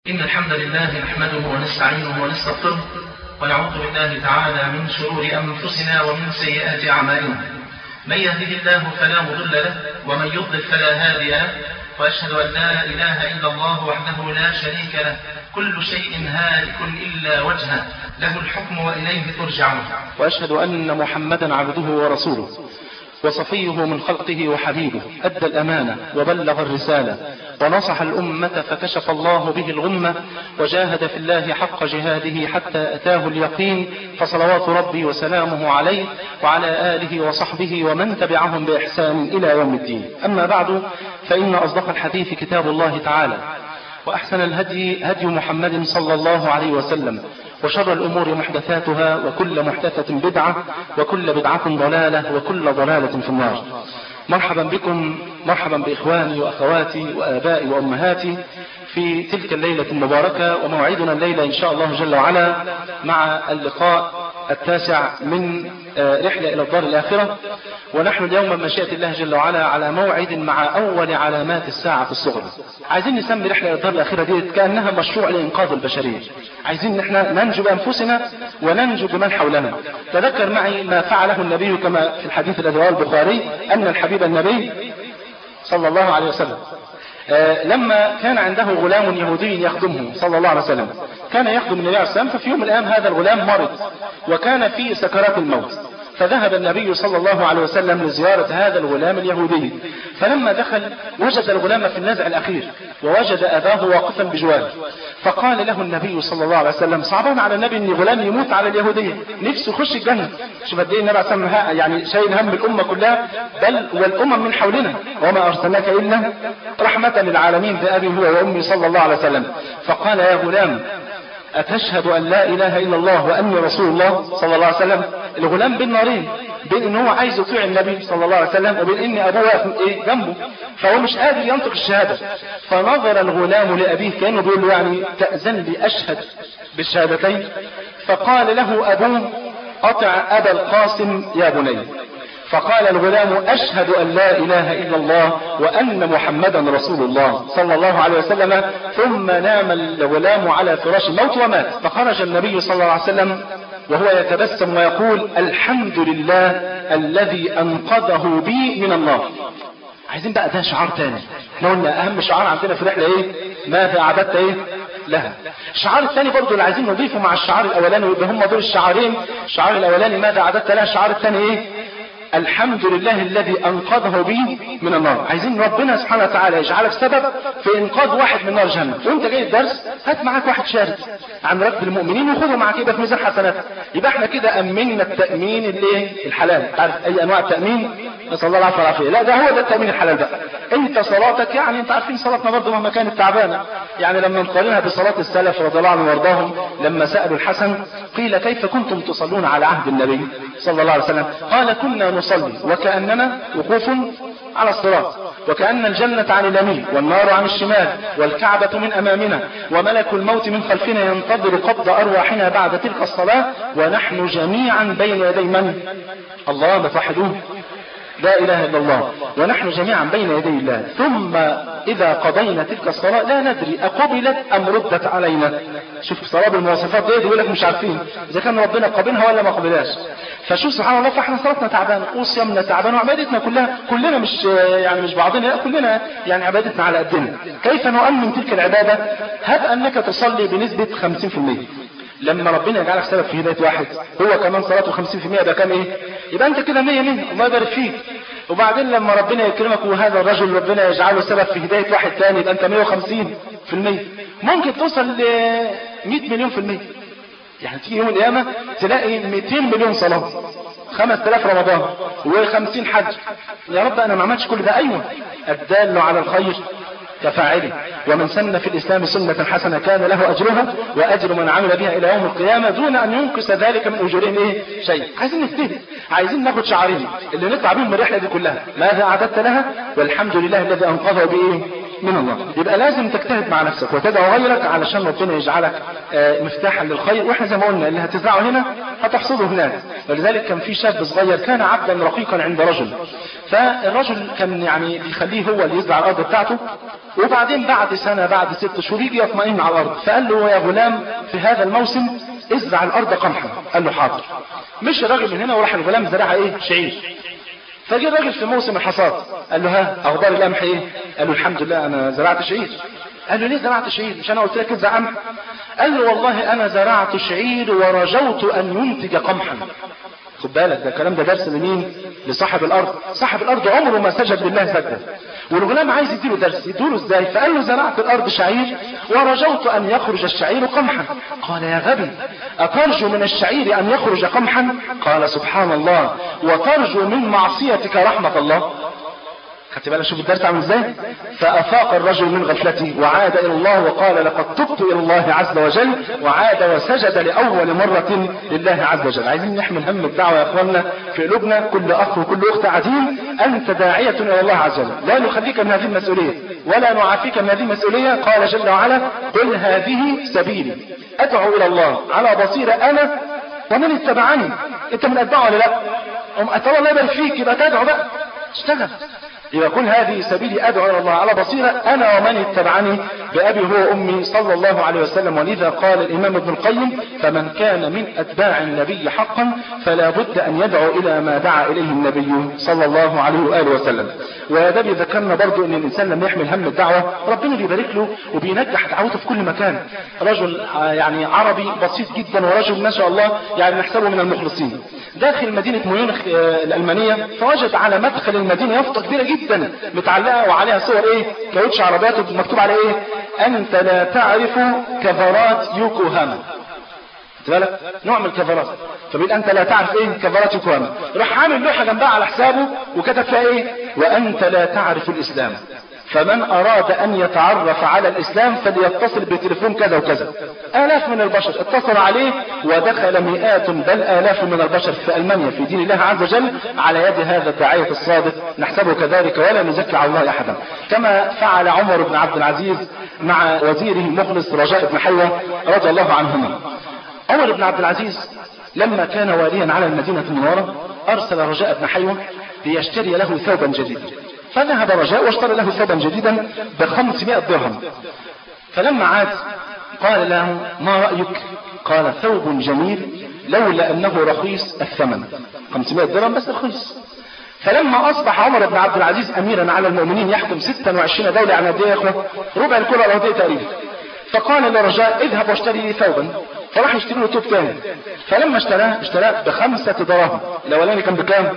إن الحمد لله نحمده ونستعينه ونستغفره ونعوذ بالله تعالى من شرور أنفسنا ومن سيئات أعمالنا من يهده الله فلا مضل له ومن يضلل فلا هادي له وأشهد أن لا إله إلا الله وحده لا شريك له كل شيء هالك إلا وجهه له الحكم وإليه ترجعون وأشهد أن محمدا عبده ورسوله وصفيه من خلقه وحبيبه أدى الأمانة وبلغ الرسالة ونصح الأمة فكشف الله به الغمة وجاهد في الله حق جهاده حتى أتاه اليقين فصلوات ربي وسلامه عليه وعلى آله وصحبه ومن تبعهم بإحسان إلى يوم الدين أما بعد فإن أصدق الحديث كتاب الله تعالى وأحسن الهدي هدي محمد صلى الله عليه وسلم وشر الأمور محدثاتها وكل محدثة بدعة وكل بدعة ضلالة وكل ضلالة في النار مرحبا بكم مرحبا بإخواني وأخواتي وآبائي وأمهاتي في تلك الليلة المباركة وموعدنا الليلة إن شاء الله جل وعلا مع اللقاء التاسع من رحلة إلى الدار الآخرة ونحن اليوم بمشيئة الله جل وعلا على موعد مع أول علامات الساعة الصغرى عايزين نسمي رحلة إلى الدار الآخرة دي كأنها مشروع لإنقاذ البشرية عايزين نحن ننجو بأنفسنا وننجو بمن حولنا تذكر معي ما فعله النبي كما في الحديث الذي رواه البخاري أن الحبيب النبي صلى الله عليه وسلم لما كان عنده غلام يهودي يخدمه صلى الله عليه وسلم كان يخدم النبي عليه السلام ففي يوم من الأيام هذا الغلام مرض وكان في سكرات الموت فذهب النبي صلى الله عليه وسلم لزيارة هذا الغلام اليهودي فلما دخل وجد الغلام في النزع الأخير ووجد أباه واقفا بجواره فقال له النبي صلى الله عليه وسلم صعبان على النبي ان غلام يموت على اليهودية نفسه يخش الجنة شوف قد ايه النبي عليه الصلاه يعني شايل هم الأمة كلها بل والأمم من حولنا وما أرسلناك إلا رحمة للعالمين بأبي هو وأمي صلى الله عليه وسلم فقال يا غلام أتشهد أن لا إله إلا الله وأني رسول الله صلى الله عليه وسلم الغلام بين نارين بين ان هو عايز يطيع النبي صلى الله عليه وسلم وبين ان ابوه واقف ايه جنبه فهو مش قادر ينطق الشهاده فنظر الغلام لابيه كانه بيقول له يعني تاذن لي اشهد بالشهادتين فقال له ابوه اطع ابا القاسم يا بني فقال الغلام أشهد أن لا إله إلا الله وأن محمدا رسول الله صلى الله عليه وسلم ثم نام الغلام على فراش الموت ومات فخرج النبي صلى الله عليه وسلم وهو يتبسم ويقول الحمد لله الذي أنقذه بي من النار عايزين بقى ده شعار تاني احنا قلنا أهم شعار عندنا في الرحلة إيه ماذا عبدت إيه لها الشعار الثاني برضو اللي عايزين نضيفه مع الشعار الأولاني ويبقى هم دول الشعارين الشعار الأولاني ماذا عبدت لها الشعار الثاني إيه الحمد لله الذي أنقذه بي من النار عايزين ربنا سبحانه وتعالى يجعلك سبب في إنقاذ واحد من نار جهنم وانت جاي الدرس هات معاك واحد شارد عن ركب المؤمنين وخده معاك يبقى في ميزان حسناتك يبقى احنا كده أمنا التأمين اللي الحلال تعرف أي أنواع التأمين نسأل الله العافية والعافية لا ده هو ده التأمين الحلال بقى انت صلاتك يعني انت عارفين صلاتنا برضه مهما كانت تعبانة يعني لما نقارنها بصلاة السلف رضي الله عنهم وارضاهم لما سألوا الحسن قيل كيف كنتم تصلون على عهد النبي صلى الله عليه وسلم قال كنا نصلي وكأننا وقوف على الصراط وكأن الجنة عن اليمين والنار عن الشمال والكعبة من أمامنا وملك الموت من خلفنا ينتظر قبض أرواحنا بعد تلك الصلاة ونحن جميعا بين يدي من الله بفحدوه لا إله إلا الله ونحن جميعا بين يدي الله ثم إذا قضينا تلك الصلاة لا ندري أقبلت أم ردت علينا شوف صلاة بالمواصفات دي يقول لك مش عارفين إذا كان ربنا قابلها ولا ما قبلهاش فشوف سبحان الله فاحنا صلاتنا تعبانه وصيامنا تعبانه وعبادتنا كلها كلنا مش يعني مش بعضنا لا كلنا يعني عبادتنا على قدنا كيف نؤمن تلك العباده هب انك تصلي بنسبه 50% لما ربنا يجعلك سبب في هدايه واحد هو كمان صلاته 50% ده كام ايه يبقى انت كده 100 100 الله يبارك فيك وبعدين لما ربنا يكرمك وهذا الرجل ربنا يجعله سبب في هدايه واحد ثاني يبقى انت 150% ممكن توصل ل 100 مليون في المية يعني تيجي يوم القيامة تلاقي 200 مليون صلاة 5000 رمضان و50 حج يا رب انا ما عملتش كل ده ايوه الدال على الخير كفاعله ومن سن في الإسلام سنة حسنة كان له أجرها وأجر من عمل بها إلى يوم القيامة دون أن ينقص ذلك من أجورهم إيه شيء عايزين نجتهد عايزين ناخد شعارين اللي نطلع بيهم من الرحلة دي كلها ماذا أعددت لها والحمد لله الذي أنقذه بإيه من الله يبقى لازم تجتهد مع نفسك وتدعو غيرك علشان ربنا يجعلك مفتاحا للخير واحنا زي ما قلنا اللي هتزرعه هنا هتحصده هناك ولذلك كان في شاب صغير كان عبدا رقيقا عند رجل فالرجل كان يعني بيخليه هو اللي يزرع الارض بتاعته وبعدين بعد سنه بعد ست شهور يجي يطمئن على الارض فقال له يا غلام في هذا الموسم ازرع الارض قمحا قال له حاضر مش الراجل من هنا وراح الغلام زرعها ايه شعير فجي الراجل في موسم الحصاد قال له ها اخبار القمح ايه قال له الحمد لله انا زرعت شعير قال له ليه زرعت شعير مش انا قلت لك ازرع قمح قال له والله انا زرعت شعير ورجوت ان ينتج قمحا خد بالك ده الكلام ده درس لمين لصاحب الارض صاحب الارض عمره ما سجد لله سجده والغلام عايز يديله درس يديله ازاي فقال له زرعت الارض شعير ورجوت ان يخرج الشعير قمحا قال يا غبي اترجو من الشعير ان يخرج قمحا قال سبحان الله وترجو من معصيتك رحمه الله خدت بالك شوف الدرس عامل ازاي فافاق الرجل من غفلته وعاد الى الله وقال لقد تبت الى الله عز وجل وعاد وسجد لاول مره لله عز وجل عايزين نحمل هم الدعوه يا اخواننا في قلوبنا كل اخ وكل اخت قاعدين انت داعيه الى الله عز وجل لا نخليك من هذه المسؤوليه ولا نعافيك من هذه المسؤوليه قال جل وعلا قل هذه سبيلي ادعو الى الله على بصيره انا ومن اتبعني انت من اتبعه ولا لا اتى الله يبارك فيك يبقى تدعو بقى اشتغل يقول هذه سبيلي أدعو إلى الله على بصيرة أنا ومن اتبعني بأبي هو أمي صلى الله عليه وسلم ولذا قال الإمام ابن القيم فمن كان من أتباع النبي حقا فلا بد أن يدعو إلى ما دعا إليه النبي صلى الله عليه وآله وسلم وده بيذكرنا برضو أن الإنسان لما يحمل هم الدعوة ربنا بيبارك له وبينجح دعوته في كل مكان رجل يعني عربي بسيط جدا ورجل ما شاء الله يعني نحسبه من المخلصين داخل مدينة ميونخ الألمانية فوجد على مدخل المدينة يافطة كبيرة جدا متعلقة وعليها صور ايه كاوتش عربيات مكتوب على ايه انت لا تعرف كفرات يوكوهاما بالك نوع من الكفرات فبيقول انت لا تعرف ايه كفرات يوكوهاما راح عامل لوحه جنبها على حسابه وكتب فيها ايه وانت لا تعرف الاسلام فمن أراد أن يتعرف على الإسلام فليتصل بتليفون كذا وكذا آلاف من البشر اتصل عليه ودخل مئات بل آلاف من البشر في ألمانيا في دين الله عز وجل على يد هذا الداعية الصادق نحسبه كذلك ولا نزكي على الله أحدا كما فعل عمر بن عبد العزيز مع وزيره المخلص رجاء بن حيوة رضي الله عنهما عمر بن عبد العزيز لما كان واليا على المدينة المنورة أرسل رجاء بن حيوة ليشتري له ثوبا جديدا فذهب رجاء واشترى له ثوبا جديدا بخمسمائة درهم فلما عاد قال له ما رأيك قال ثوب جميل لولا أنه رخيص الثمن 500 درهم بس رخيص فلما أصبح عمر بن عبد العزيز أميرا على المؤمنين يحكم 26 دولة يعني قد ايه يا اخوه ربع الكرة الأرضية تقريبا فقال لرجاء اذهب واشتري لي ثوبا فراح يشتري له توب ثاني فلما اشتراه اشتراه بخمسة دراهم الاولاني كان بكام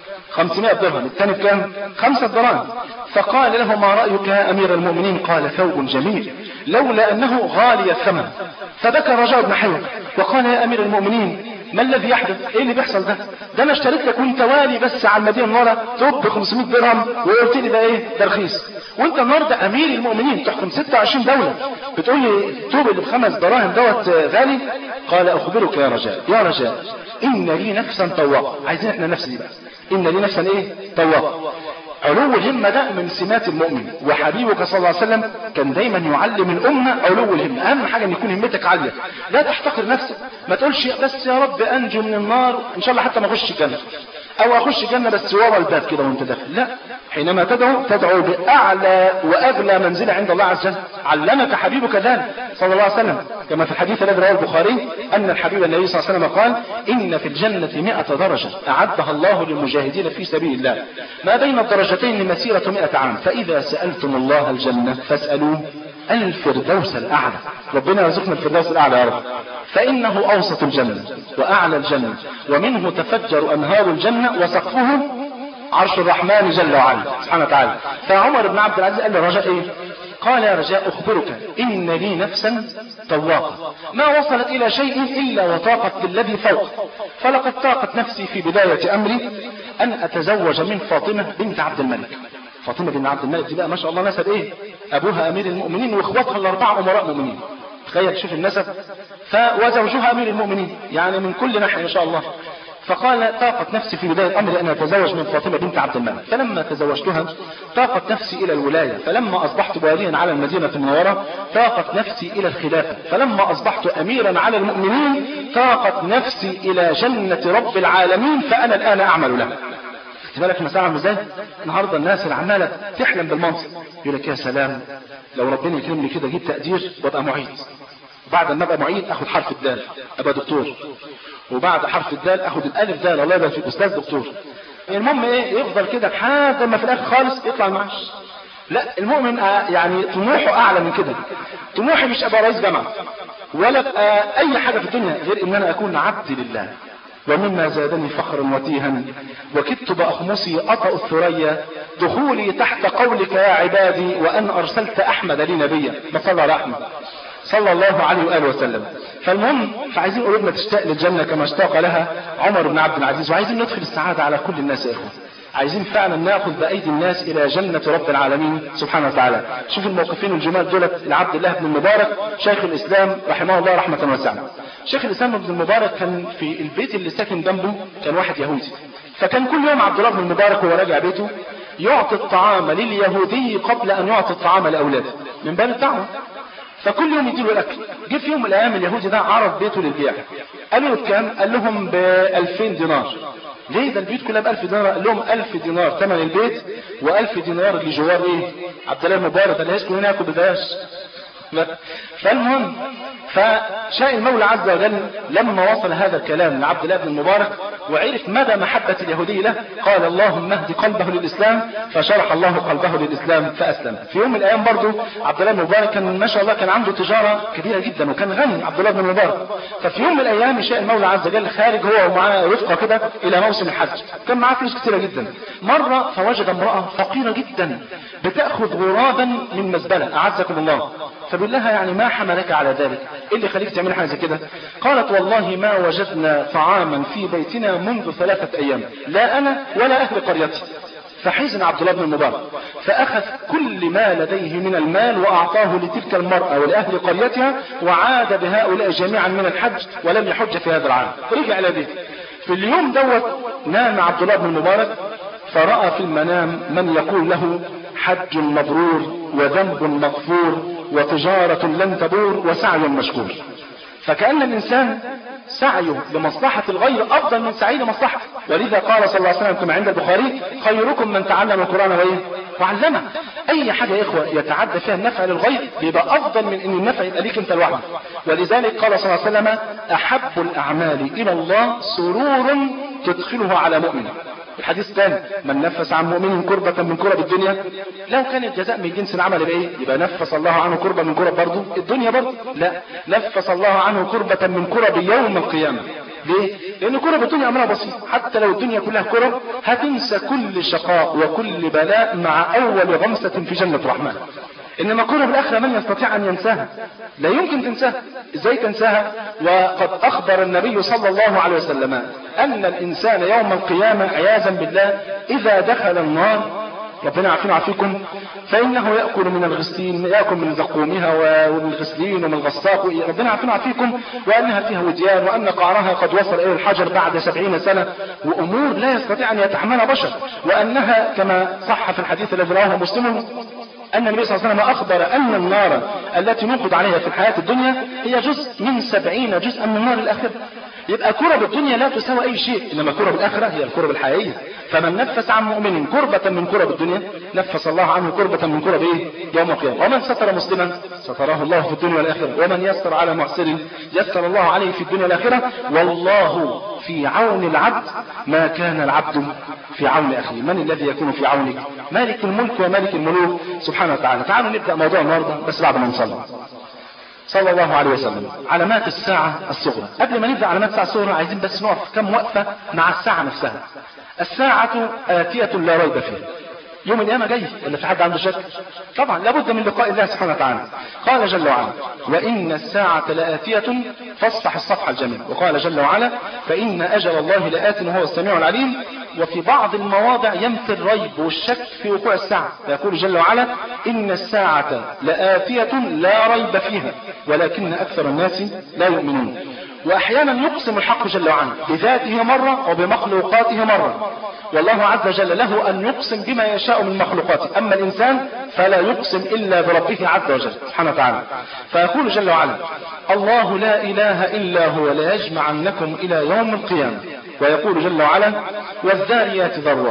500 درهم الثاني بكام خمسة دراهم فقال له ما رأيك يا امير المؤمنين قال ثوب جميل لولا انه غالي الثمن فبكى رجاء بن حيوة وقال يا امير المؤمنين ما الذي يحدث ايه اللي بيحصل ده ده انا اشتريت لك وانت والي بس على المدينه المنوره توب ب 500 درهم وقلت لي ده ايه ده رخيص وانت النهارده امير المؤمنين تحكم 26 دوله بتقول لي التوب اللي بخمس دراهم دوت غالي قال اخبرك يا رجاء يا رجاء ان لي نفسا طواقه عايزين احنا نفس دي بقى ان لي نفسا ايه طواقه علو الهمة ده من سمات المؤمن وحبيبك صلى الله عليه وسلم كان دايما يعلم الأمة علو الهمة أهم حاجة أن يكون همتك عالية لا تحتقر نفسك ما تقولش بس يا رب أنجو من النار إن شاء الله حتى ما أخش الجنة أو أخش الجنة بس ورا الباب كده وأنت داخل لا حينما تدعو تدعو بأعلى وأغلى منزلة عند الله عز وجل علمك حبيبك ذلك صلى الله عليه وسلم كما في الحديث الذي رواه البخاري أن الحبيب النبي صلى الله عليه وسلم قال إن في الجنة مئة درجة أعدها الله للمجاهدين في سبيل الله ما بين الدرجتين مسيرة مئة عام فإذا سألتم الله الجنة فاسألوه الفردوس الأعلى ربنا يرزقنا الفردوس الأعلى يا رب فإنه أوسط الجنة وأعلى الجنة ومنه تفجر أنهار الجنة وسقفه عرش الرحمن جل وعلا سبحانه وتعالى فعمر بن عبد العزيز قال للرجاء ايه قال يا رجاء اخبرك ان لي نفسا طواقة ما وصلت الى شيء الا وطاقت بالذي فوق فلقد طاقت نفسي في بداية امري ان اتزوج من فاطمة بنت عبد الملك فاطمة بنت عبد الملك دي بقى ما شاء الله نسب ايه ابوها امير المؤمنين واخواتها الاربعة امراء مؤمنين تخيل شوف النسب فوزوجها امير المؤمنين يعني من كل ناحية ما شاء الله فقال طاقت نفسي في بداية أمري أن أتزوج من فاطمة بنت عبد الملك فلما تزوجتها طاقت نفسي إلى الولاية فلما أصبحت واليا على المدينة المنورة طاقت نفسي إلى الخلافة فلما أصبحت أميرا على المؤمنين طاقت نفسي إلى جنة رب العالمين فأنا الآن أعمل له خدت بالك المسألة عامله ازاي؟ النهارده الناس اللي عمالة تحلم بالمنصب يقول لك يا سلام لو ربنا يكرمني كده اجيب تقدير وابقى معيد وبعد ما ابقى معيد اخد حرف الدال ابقى دكتور وبعد حرف الدال اخد الالف دال الله يبارك فيك استاذ دكتور المهم ايه يفضل كده لحد ما في الاخر خالص يطلع المعاش لا المؤمن يعني طموحه اعلى من كده طموحي مش ابقى رئيس جامعه ولا ابقى اي حاجه في الدنيا غير ان انا اكون عبد لله ومما زادني فخرا وتيها وكدت بأخمصي أطأ الثريا دخولي تحت قولك يا عبادي وأن أرسلت أحمد لي نبيا ما صلى على أحمد صلى الله عليه وآله وسلم فالمهم فعايزين قلوبنا تشتاق للجنة كما اشتاق لها عمر بن عبد العزيز وعايزين ندخل السعادة على كل الناس يا إخوة عايزين فعلا ناخذ بايدي الناس الى جنة رب العالمين سبحانه وتعالى شوف الموقفين الجمال دولت لعبد الله بن المبارك شيخ الاسلام رحمه الله رحمة واسعة شيخ الاسلام بن المبارك كان في البيت اللي ساكن جنبه كان واحد يهودي فكان كل يوم عبد الله بن المبارك وهو راجع بيته يعطي الطعام لليهودي قبل ان يعطي الطعام لاولاده من باب الدعوه فكل يوم يديله الاكل جه في يوم من الايام اليهودي ده عرض بيته للبيع قالوا له بكام قال لهم ب 2000 دينار ليه ده البيوت كلها ب 1000 دينار قال لهم 1000 دينار ثمن البيت و1000 دينار اللي جوار ايه عبد الله المبارك قال هيسكن هنا ياكل ببلاش فالمهم فشاء المولى عز وجل لما وصل هذا الكلام لعبد الله بن المبارك وعرف مدى محبة اليهودي له قال اللهم اهد قلبه للإسلام فشرح الله قلبه للإسلام فأسلم في يوم من الأيام برضو عبد الله بن المبارك كان ما شاء الله كان عنده تجارة كبيرة جدا وكان غني عبد الله بن المبارك ففي يوم من الأيام شاء المولى عز وجل خارج هو ومعاه رفقة كده إلى موسم الحج كان معاه فلوس كثيرة جدا مرة فوجد امرأة فقيرة جدا بتأخذ غرابا من مزبلة أعزكم الله فبيقول لها يعني ما حملك على ذلك ايه اللي خليك تعمل حاجه زي كده قالت والله ما وجدنا طعاما في بيتنا منذ ثلاثه ايام لا انا ولا اهل قريتي فحزن عبد الله بن المبارك فأخذ كل ما لديه من المال وأعطاه لتلك المرأة ولأهل قريتها وعاد بهؤلاء جميعا من الحج ولم يحج في هذا العام رجع إلى بيته في اليوم دوت نام عبد الله بن المبارك فرأى في المنام من يقول له حج مبرور وذنب مغفور وتجارة لن تبور وسعي مشكور فكأن الإنسان سعيه لمصلحة الغير أفضل من سعيه لمصلحته ولذا قال صلى الله عليه وسلم كما عند البخاري خيركم من تعلم القرآن وإيه وعلمه أي حاجة يا إخوة يتعدى فيها النفع للغير بيبقى أفضل من أن النفع يبقى ليك أنت لوحدك ولذلك قال صلى الله عليه وسلم أحب الأعمال إلى الله سرور تدخله على مؤمن الحديث الثاني من نفس عن مؤمن كربة من كرب الدنيا لو كان الجزاء من جنس العمل يبقى ايه يبقى نفس الله عنه كربة من كرب برضه الدنيا برضه لا نفس الله عنه كربة من كرب يوم القيامة ليه؟ لأن كرب الدنيا أمرها بسيط حتى لو الدنيا كلها كرب هتنسى كل شقاء وكل بلاء مع أول غمسة في جنة الرحمن إنما كرب الآخرة من يستطيع أن ينساها لا يمكن تنساها إزاي تنساها وقد أخبر النبي صلى الله عليه وسلم أن الإنسان يوم القيامة عياذا بالله إذا دخل النار ربنا يعافينا ويعافيكم فإنه يأكل من الغسلين يأكل من زقومها ومن الغسلين ومن الغساق ربنا يعافينا ويعافيكم وأنها فيها وديان وأن قعرها قد وصل إلى الحجر بعد سبعين سنة وأمور لا يستطيع أن يتحملها بشر وأنها كما صح في الحديث الذي رواه مسلم أن النبي صلى الله عليه وسلم أخبر أن النار التي نوقد عليها في الحياة الدنيا هي جزء من سبعين جزءا من نار الآخرة يبقى كرب الدنيا لا تساوي أي شيء إنما كرب الآخرة هي الكرب الحقيقية فمن نفس عن مؤمن كربة من كرب الدنيا نفس الله عنه كربة من كرب إيه يوم القيامة ومن ستر مسلما ستراه الله في الدنيا والآخرة ومن يسر على محسن يسر الله عليه في الدنيا والآخرة والله في عون العبد ما كان العبد في عون أخيه من الذي يكون في عونك مالك الملك ومالك الملوك سبحانه وتعالى تعالوا نبدأ موضوع النهاردة بس بعد ما نصلي صلى الله عليه وسلم علامات الساعة الصغرى قبل ما نبدأ علامات الساعة الصغرى عايزين بس نقف كم وقفة مع الساعة نفسها الساعة آتية لا ريب فيها يوم القيامة جاي ولا في حد عنده شك طبعا لابد من لقاء الله سبحانه وتعالى قال جل وعلا وإن الساعة لآتية فاصفح الصفح الجميل وقال جل وعلا فإن أجل الله لآت وهو السميع العليم وفي بعض المواضع ينفي الريب والشك في وقوع الساعة فيقول جل وعلا إن الساعة لآتية لا ريب فيها ولكن أكثر الناس لا يؤمنون وأحيانا يقسم الحق جل وعلا بذاته مرة وبمخلوقاته مرة والله عز وجل له أن يقسم بما يشاء من مخلوقاته أما الإنسان فلا يقسم إلا بربه عز وجل سبحانه وتعالى فيقول جل وعلا الله لا إله إلا هو ليجمعنكم إلى يوم القيامة ويقول جل وعلا والذاريات ذروا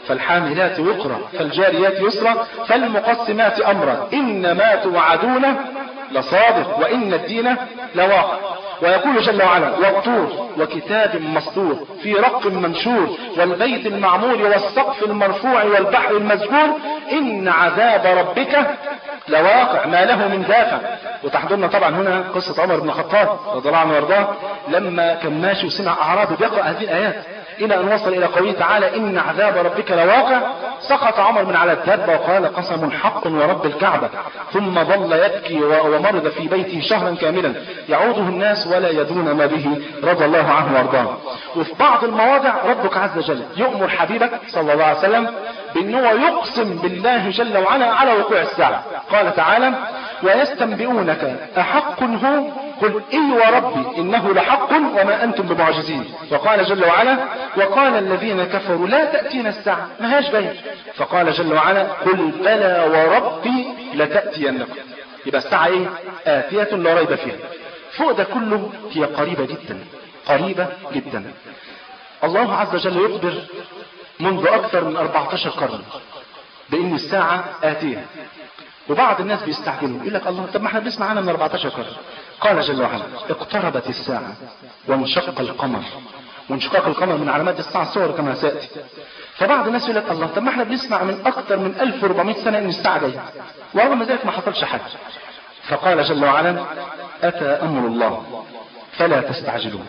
فالحاملات وقرا فالجاريات يسرا فالمقسمات أمرا إنما توعدون لصادق وإن الدين لواقع ويقول جل وعلا والطور وكتاب مسطور في رق منشور والبيت المعمور والسقف المرفوع والبحر المسجور إن عذاب ربك لواقع ما له من دافع وتحضرنا طبعا هنا قصة عمر بن الخطاب رضي الله عنه وارضاه لما كان ماشي وسمع أعرابي بيقرأ هذه الآيات إلى أن وصل إلى قوله تعالى إن عذاب ربك لواقع سقط عمر من على الدابة وقال قسم حق ورب الكعبة ثم ظل يبكي ومرض في بيته شهرا كاملا يعوده الناس ولا يدون ما به رضي الله عنه وارضاه وفي بعض المواضع ربك عز وجل يؤمر حبيبك صلى الله عليه وسلم بأنه يقسم بالله جل وعلا على وقوع الساعة قال تعالى ويستنبئونك أحق هو قل إي وربي إنه لحق وما أنتم بمعجزين وقال جل وعلا وقال الذين كفروا لا تأتينا الساعة ما هاش باين فقال جل وعلا قل بلى وربي لتأتينكم يبقى الساعة ايه آتية لا ريب فيها فوق ده كله هي قريبة جدا قريبة جدا الله عز وجل يخبر منذ أكثر من 14 قرن بأن الساعة آتية وبعض الناس بيستعجلوا يقول لك الله طب ما احنا بنسمع عنها من 14 قرن قال جل وعلا اقتربت الساعة وانشق القمر وانشقاق القمر من علامات الساعة الصغرى كما سيأتي فبعض الناس يقول لك الله طب ما احنا بنسمع من أكثر من 1400 سنة إن الساعة جاية ورغم ذلك ما حصلش حاجة فقال جل وعلا أتى أمر الله فلا تستعجلون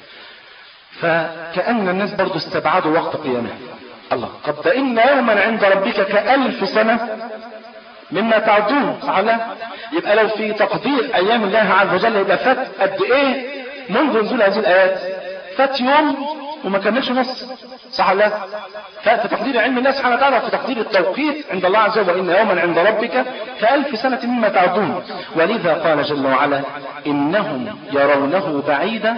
فكأن الناس برضو استبعدوا وقت قيامه الله طب ده إن يوما عند ربك كألف سنة مما تعدون صح لا يبقى لو في تقدير أيام الله عز وجل يبقى فات قد إيه منذ نزول هذه الآيات فات يوم وما كملش نص صح لا ففي تقدير علم الله سبحانه وتعالى في تقدير التوقيت عند الله عز وجل وإن يوما عند ربك كألف سنة مما تعدون ولذا قال جل وعلا إنهم يرونه بعيدا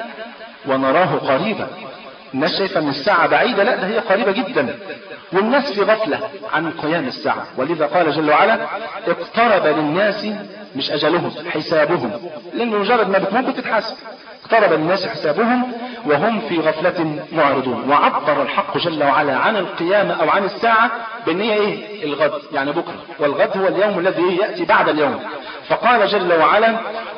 ونراه قريبا الناس شايفة ان الساعة بعيدة لا ده هي قريبة جدا والناس في غفلة عن قيام الساعة ولذا قال جل وعلا اقترب للناس مش أجلهم حسابهم لأن مجرد ما بتموت بتتحاسب اقترب للناس حسابهم وهم في غفلة معرضون وعبر الحق جل وعلا عن القيامة أو عن الساعة بأن هي إيه الغد يعني بكرة والغد هو اليوم الذي يأتي بعد اليوم فقال جل وعلا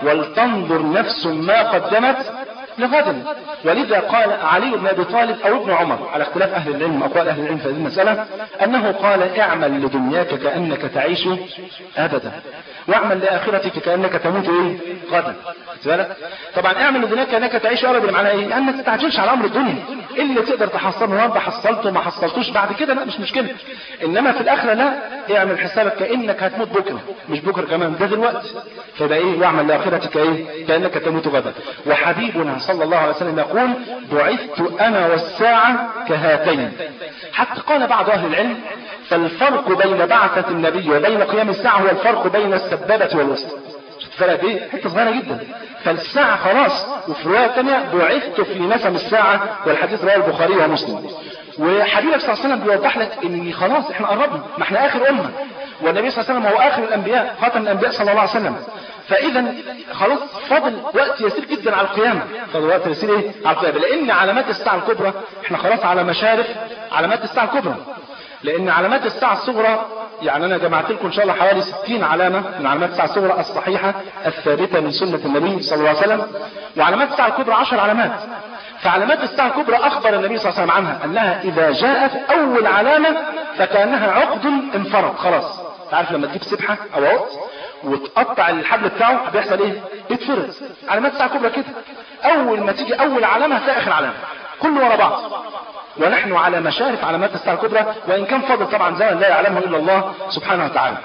ولتنظر نفس ما قدمت لغد ولذا قال علي بن ابي طالب او ابن عمر على اختلاف اهل العلم اقوال اهل العلم في هذه المساله انه قال اعمل لدنياك كانك تعيش ابدا واعمل لاخرتك كانك تموت ايه غدا بالك طبعا اعمل لدنياك كانك تعيش ابدا معناها ايه يعني ما تستعجلش على امر الدنيا اللي تقدر تحصله النهارده حصلته ما حصلتوش بعد كده لا مش مشكله انما في الاخره لا اعمل حسابك كانك هتموت بكره مش بكره كمان ده دلوقتي فده ايه واعمل لاخرتك ايه كانك تموت غدا وحبيبنا صلى الله عليه وسلم يقول بعثت انا والساعه كهاتين حتى قال بعض اهل العلم فالفرق بين بعثة النبي وبين قيام الساعة هو الفرق بين السبابة والوسطى فرق ايه حته صغيره جدا فالساعه خلاص وفي روايه ثانيه بعثت في نسم الساعه والحديث رواه البخاري ومسلم وحبيبك صلى الله عليه وسلم بيوضح لك ان خلاص احنا قربنا ما احنا اخر امه والنبي صلى الله عليه وسلم هو اخر الانبياء خاتم الانبياء صلى الله عليه وسلم فاذا خلاص فاضل وقت يسير جدا على القيامه فاضل وقت يسير ايه على القيامه لان علامات الساعه الكبرى احنا خلاص على مشارف علامات الساعه الكبرى لان علامات الساعه الصغرى يعني انا جمعت لكم ان شاء الله حوالي 60 علامه من علامات الساعه الصغرى الصحيحه الثابته من سنه النبي صلى الله عليه وسلم وعلامات الساعه الكبرى 10 علامات فعلامات الساعه الكبرى اخبر النبي صلى الله عليه وسلم عنها انها اذا جاءت اول علامه فكانها عقد انفرد خلاص تعرف لما تجيب سبحه او عقد وتقطع الحبل بتاعه بيحصل ايه يتفرد علامات الساعه الكبرى كده اول ما تيجي اول علامه هتلاقي اخر علامه كله ورا بعض ونحن على مشارف علامات الساعة الكبرى وإن كان فضل طبعا زمن لا يعلمه إلا الله سبحانه وتعالى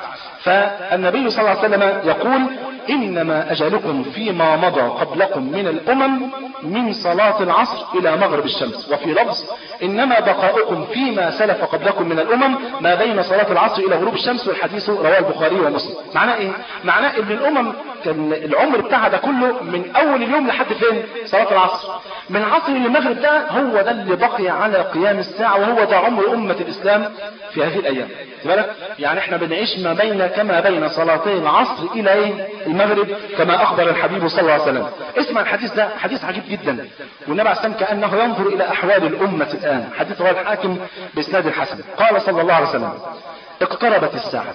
فالنبي صلى الله عليه وسلم يقول إنما أجلكم فيما مضى قبلكم من الأمم من صلاة العصر إلى مغرب الشمس وفي لفظ إنما بقاؤكم فيما سلف قبلكم من الأمم ما بين صلاة العصر إلى غروب الشمس والحديث رواه البخاري ومسلم معناه إيه؟ معناه إن الأمم كان العمر بتاعها ده كله من أول اليوم لحد فين؟ صلاة العصر من عصر المغرب ده هو ده اللي بقي على قيام الساعة وهو ده عمر أمة الإسلام في هذه الأيام بالك يعني احنا بنعيش ما بين كما بين صلاتي العصر إلى إيه؟ المغرب كما أخبر الحبيب صلى الله عليه وسلم اسمع الحديث ده حديث عجيب جدا والنبي عليه السلام كأنه ينظر إلى أحوال الأمة الآن حديث رواه الحاكم بإسناد الحسن قال صلى الله عليه وسلم اقتربت الساعة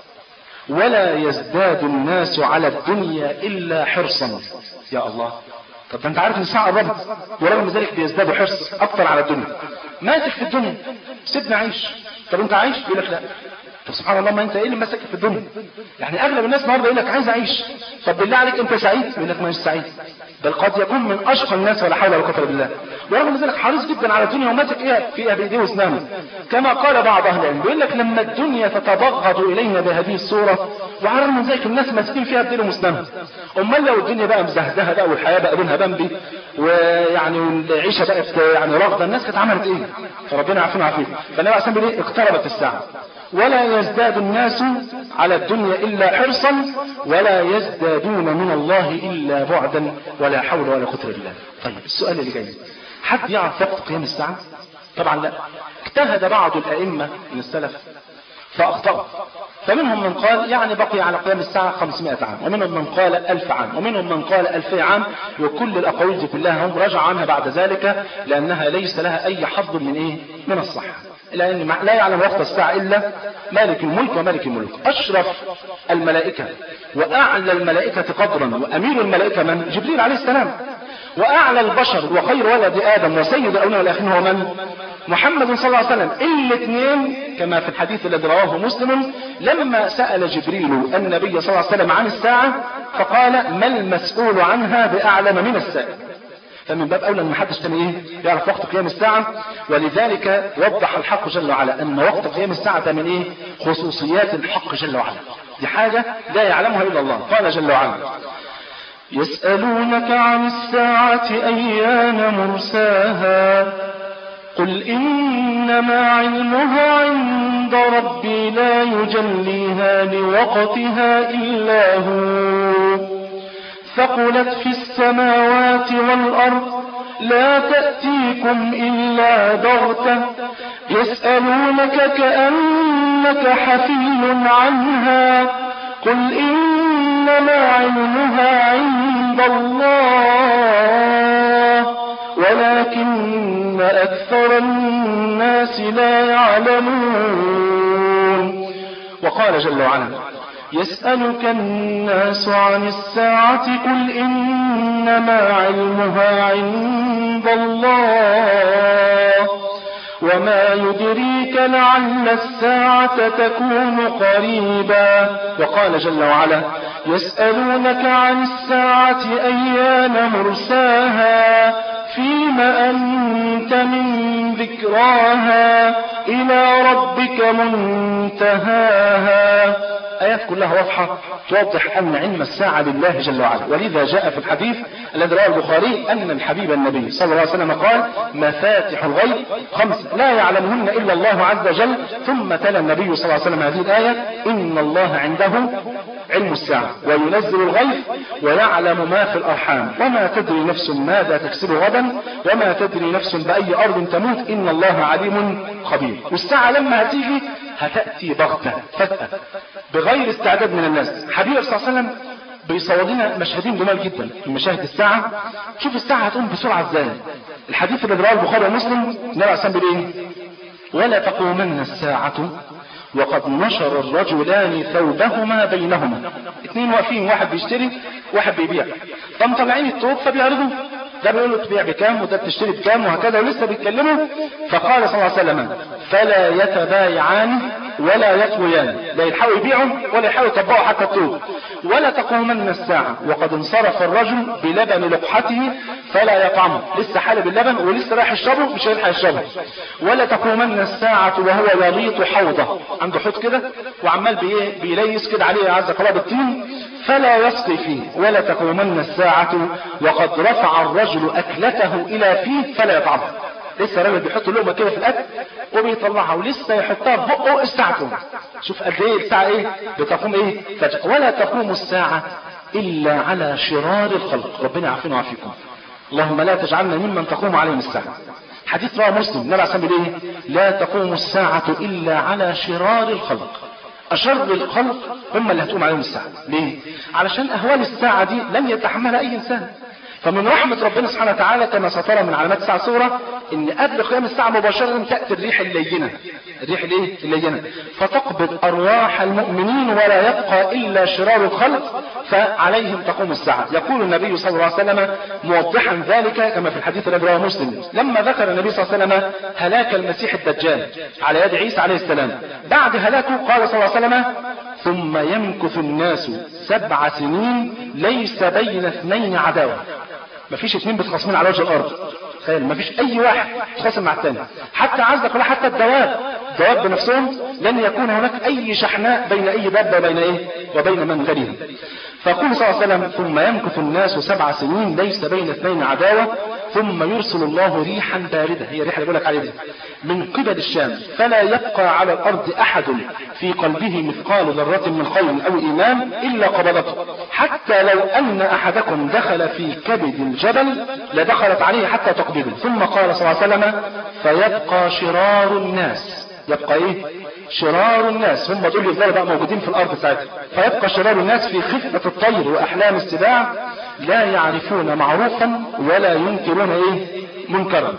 ولا يزداد الناس على الدنيا إلا حرصا يا الله طب ده انت عارف ان الساعة قربت ورغم ذلك بيزدادوا حرص اكتر على الدنيا ماسك في الدنيا سيبنا عيش طب انت عايش يقول لك لا طب سبحان الله ما انت ايه اللي ماسك في الدنيا يعني اغلب الناس النهارده يقول لك عايز اعيش طب بالله عليك انت سعيد يقول لك مش سعيد بل قد يكون من اشقى الناس ولا حول ولا قوه بالله ورغم ذلك حريص جدا على الدنيا وماسك ايه في بايديه واسنانه كما قال بعض اهل العلم بيقول لك لما الدنيا تتبغض الينا بهذه الصوره وعلى رغم ذلك الناس ماسكين فيها بايديهم واسنانهم امال لو الدنيا بقى مزهزهه بقى والحياه بقى لونها بمبي ويعني العيشه بقت يعني رافضه الناس كانت عملت ايه فربنا يعافينا ويعافيكم فالنبي عليه الصلاه والسلام اقتربت الساعه ولا يزداد الناس على الدنيا إلا حرصا ولا يزدادون من الله إلا بعدا ولا حول ولا قوة بالله طيب السؤال اللي جاي حد يعرف وقت قيام الساعة طبعا لا اجتهد بعض الأئمة من السلف فأخطأوا فمنهم من قال يعني بقي على قيام الساعة 500 عام ومنهم من قال 1000 عام ومنهم من قال 2000 عام وكل الأقاويل دي كلها هم رجعوا عنها بعد ذلك لأنها ليس لها أي حظ من إيه من الصحة لأن لا يعلم وقت الساعة إلا مالك الملك ومالك الملك أشرف الملائكة وأعلى الملائكة قدرا وأمير الملائكة من جبريل عليه السلام وأعلى البشر وخير ولد آدم وسيد الأولين والآخرين هو من محمد صلى الله عليه وسلم الاثنين كما في الحديث الذي رواه مسلم لما سأل جبريل النبي صلى الله عليه وسلم عن الساعة فقال ما المسؤول عنها بأعلم من السائل فمن باب اولى ان ما حدش تاني ايه يعرف وقت قيام الساعه ولذلك وضح الحق جل وعلا ان وقت قيام الساعه ده من ايه خصوصيات الحق جل وعلا دي حاجه لا يعلمها الا الله قال جل وعلا يسالونك عن الساعه ايان مرساها قل انما علمها عند ربي لا يجليها لوقتها الا هو ثقلت في السماوات والأرض لا تأتيكم إلا بغتة يسألونك كأنك حفي عنها قل إنما علمها عند الله ولكن أكثر الناس لا يعلمون وقال جل وعلا يسألك الناس عن الساعة قل إنما علمها عند الله وما يدريك لعل الساعة تكون قريبا وقال جل وعلا يسألونك عن الساعة أيان مرساها فيم أنت من ذكراها إلى ربك منتهاها آيات كلها واضحة توضح أن علم الساعة لله جل وعلا ولذا جاء في الحديث الذي رواه البخاري أن الحبيب النبي صلى الله عليه وسلم قال مفاتح الغيب خمس لا يعلمهن إلا الله عز وجل ثم تلا النبي صلى الله عليه وسلم هذه الآية إن الله عنده علم الساعة وينزل الغيث ويعلم ما في الأرحام وما تدري نفس ماذا تكسب غدا وما تدري نفس بأي أرض تموت إن الله عليم خبير والساعة لما هتيجي هتأتي بغتة فجأة بغير استعداد من الناس حبيب صلى الله عليه وسلم بيصور لنا مشهدين جمال جدا من مشاهد الساعة شوف الساعة هتقوم بسرعة ازاي الحديث اللي رواه البخاري ومسلم النبي عليه الصلاة والسلام ولا تقومن الساعة وقد نشر الرجلان ثوبهما بينهما اثنين واقفين واحد بيشتري واحد بيبيع فمطلعين الثوب فبيعرضوا ده بيقول له تبيع بكام وده بتشتري بكام وهكذا ولسه بيتكلموا فقال صلى الله عليه وسلم فلا يتبايعان ولا يطويان لا يلحقوا يبيعوا ولا يلحقوا يطبقوا حتى الطوب ولا تقومن الساعة وقد انصرف الرجل بلبن لقحته فلا يطعمه لسه حالب اللبن ولسه رايح يشربه مش هيلحق يشربه ولا تقومن الساعة وهو يليط حوضه عنده حوض كده وعمال بإيه بيليس كده عليه عز الله بالطين فلا يسقي فيه ولا تقومن الساعة وقد رفع الرجل أكلته إلى فيه فلا يطعمه لسه راجل بيحط لقمه كده في الاكل وبيطلعها ولسه يحطها في بقه الساعه تقوم شوف قد ايه الساعه ايه بتقوم ايه فجأة ولا تقوم الساعه الا على شرار الخلق ربنا يعافينا ويعافيكم اللهم لا تجعلنا ممن تقوم عليهم الساعة حديث رواه مسلم النبي عليه الصلاة والسلام ايه لا تقوم الساعة إلا على شرار الخلق أشر الخلق هم اللي هتقوم عليهم الساعة ليه؟ علشان أهوال الساعة دي لن يتحملها أي إنسان فمن رحمة ربنا سبحانه وتعالى كما سترى من علامات الساعة صورة ان قبل قيام الساعة مباشرة تأتي الريح اللينة الريح الايه اللينة فتقبض ارواح المؤمنين ولا يبقى الا شرار الخلق فعليهم تقوم الساعة يقول النبي صلى الله عليه وسلم موضحا ذلك كما في الحديث الذي رواه مسلم لما ذكر النبي صلى الله عليه وسلم هلاك المسيح الدجال على يد عيسى عليه السلام بعد هلاكه قال صلى الله عليه وسلم ثم يمكث الناس سبع سنين ليس بين اثنين عداوة مفيش اثنين بتخاصمين على وجه الارض تخيل مفيش اي واحد يتخاصم مع الثاني حتى عزك ولا حتى الدواب الدواب بنفسهم لن يكون هناك اي شحناء بين اي دابه وبين ايه وبين من غيرهم فيقول صلى الله عليه وسلم ثم يمكث الناس سبع سنين ليس بين اثنين عداوه ثم يرسل الله ريحا باردة هي ريحة اللي بقول لك عليها دي من قبل الشام فلا يبقى على الأرض أحد في قلبه مثقال ذرة من خير أو إيمان إلا قبضته حتى لو أن أحدكم دخل في كبد الجبل لدخلت عليه حتى تقبضه ثم قال صلى الله عليه وسلم فيبقى شرار الناس يبقى ايه شرار الناس هم دول يفضلوا بقى موجودين في الارض ساعتها فيبقى شرار الناس في خفة الطير واحلام السباع لا يعرفون معروفا ولا ينكرون ايه منكرا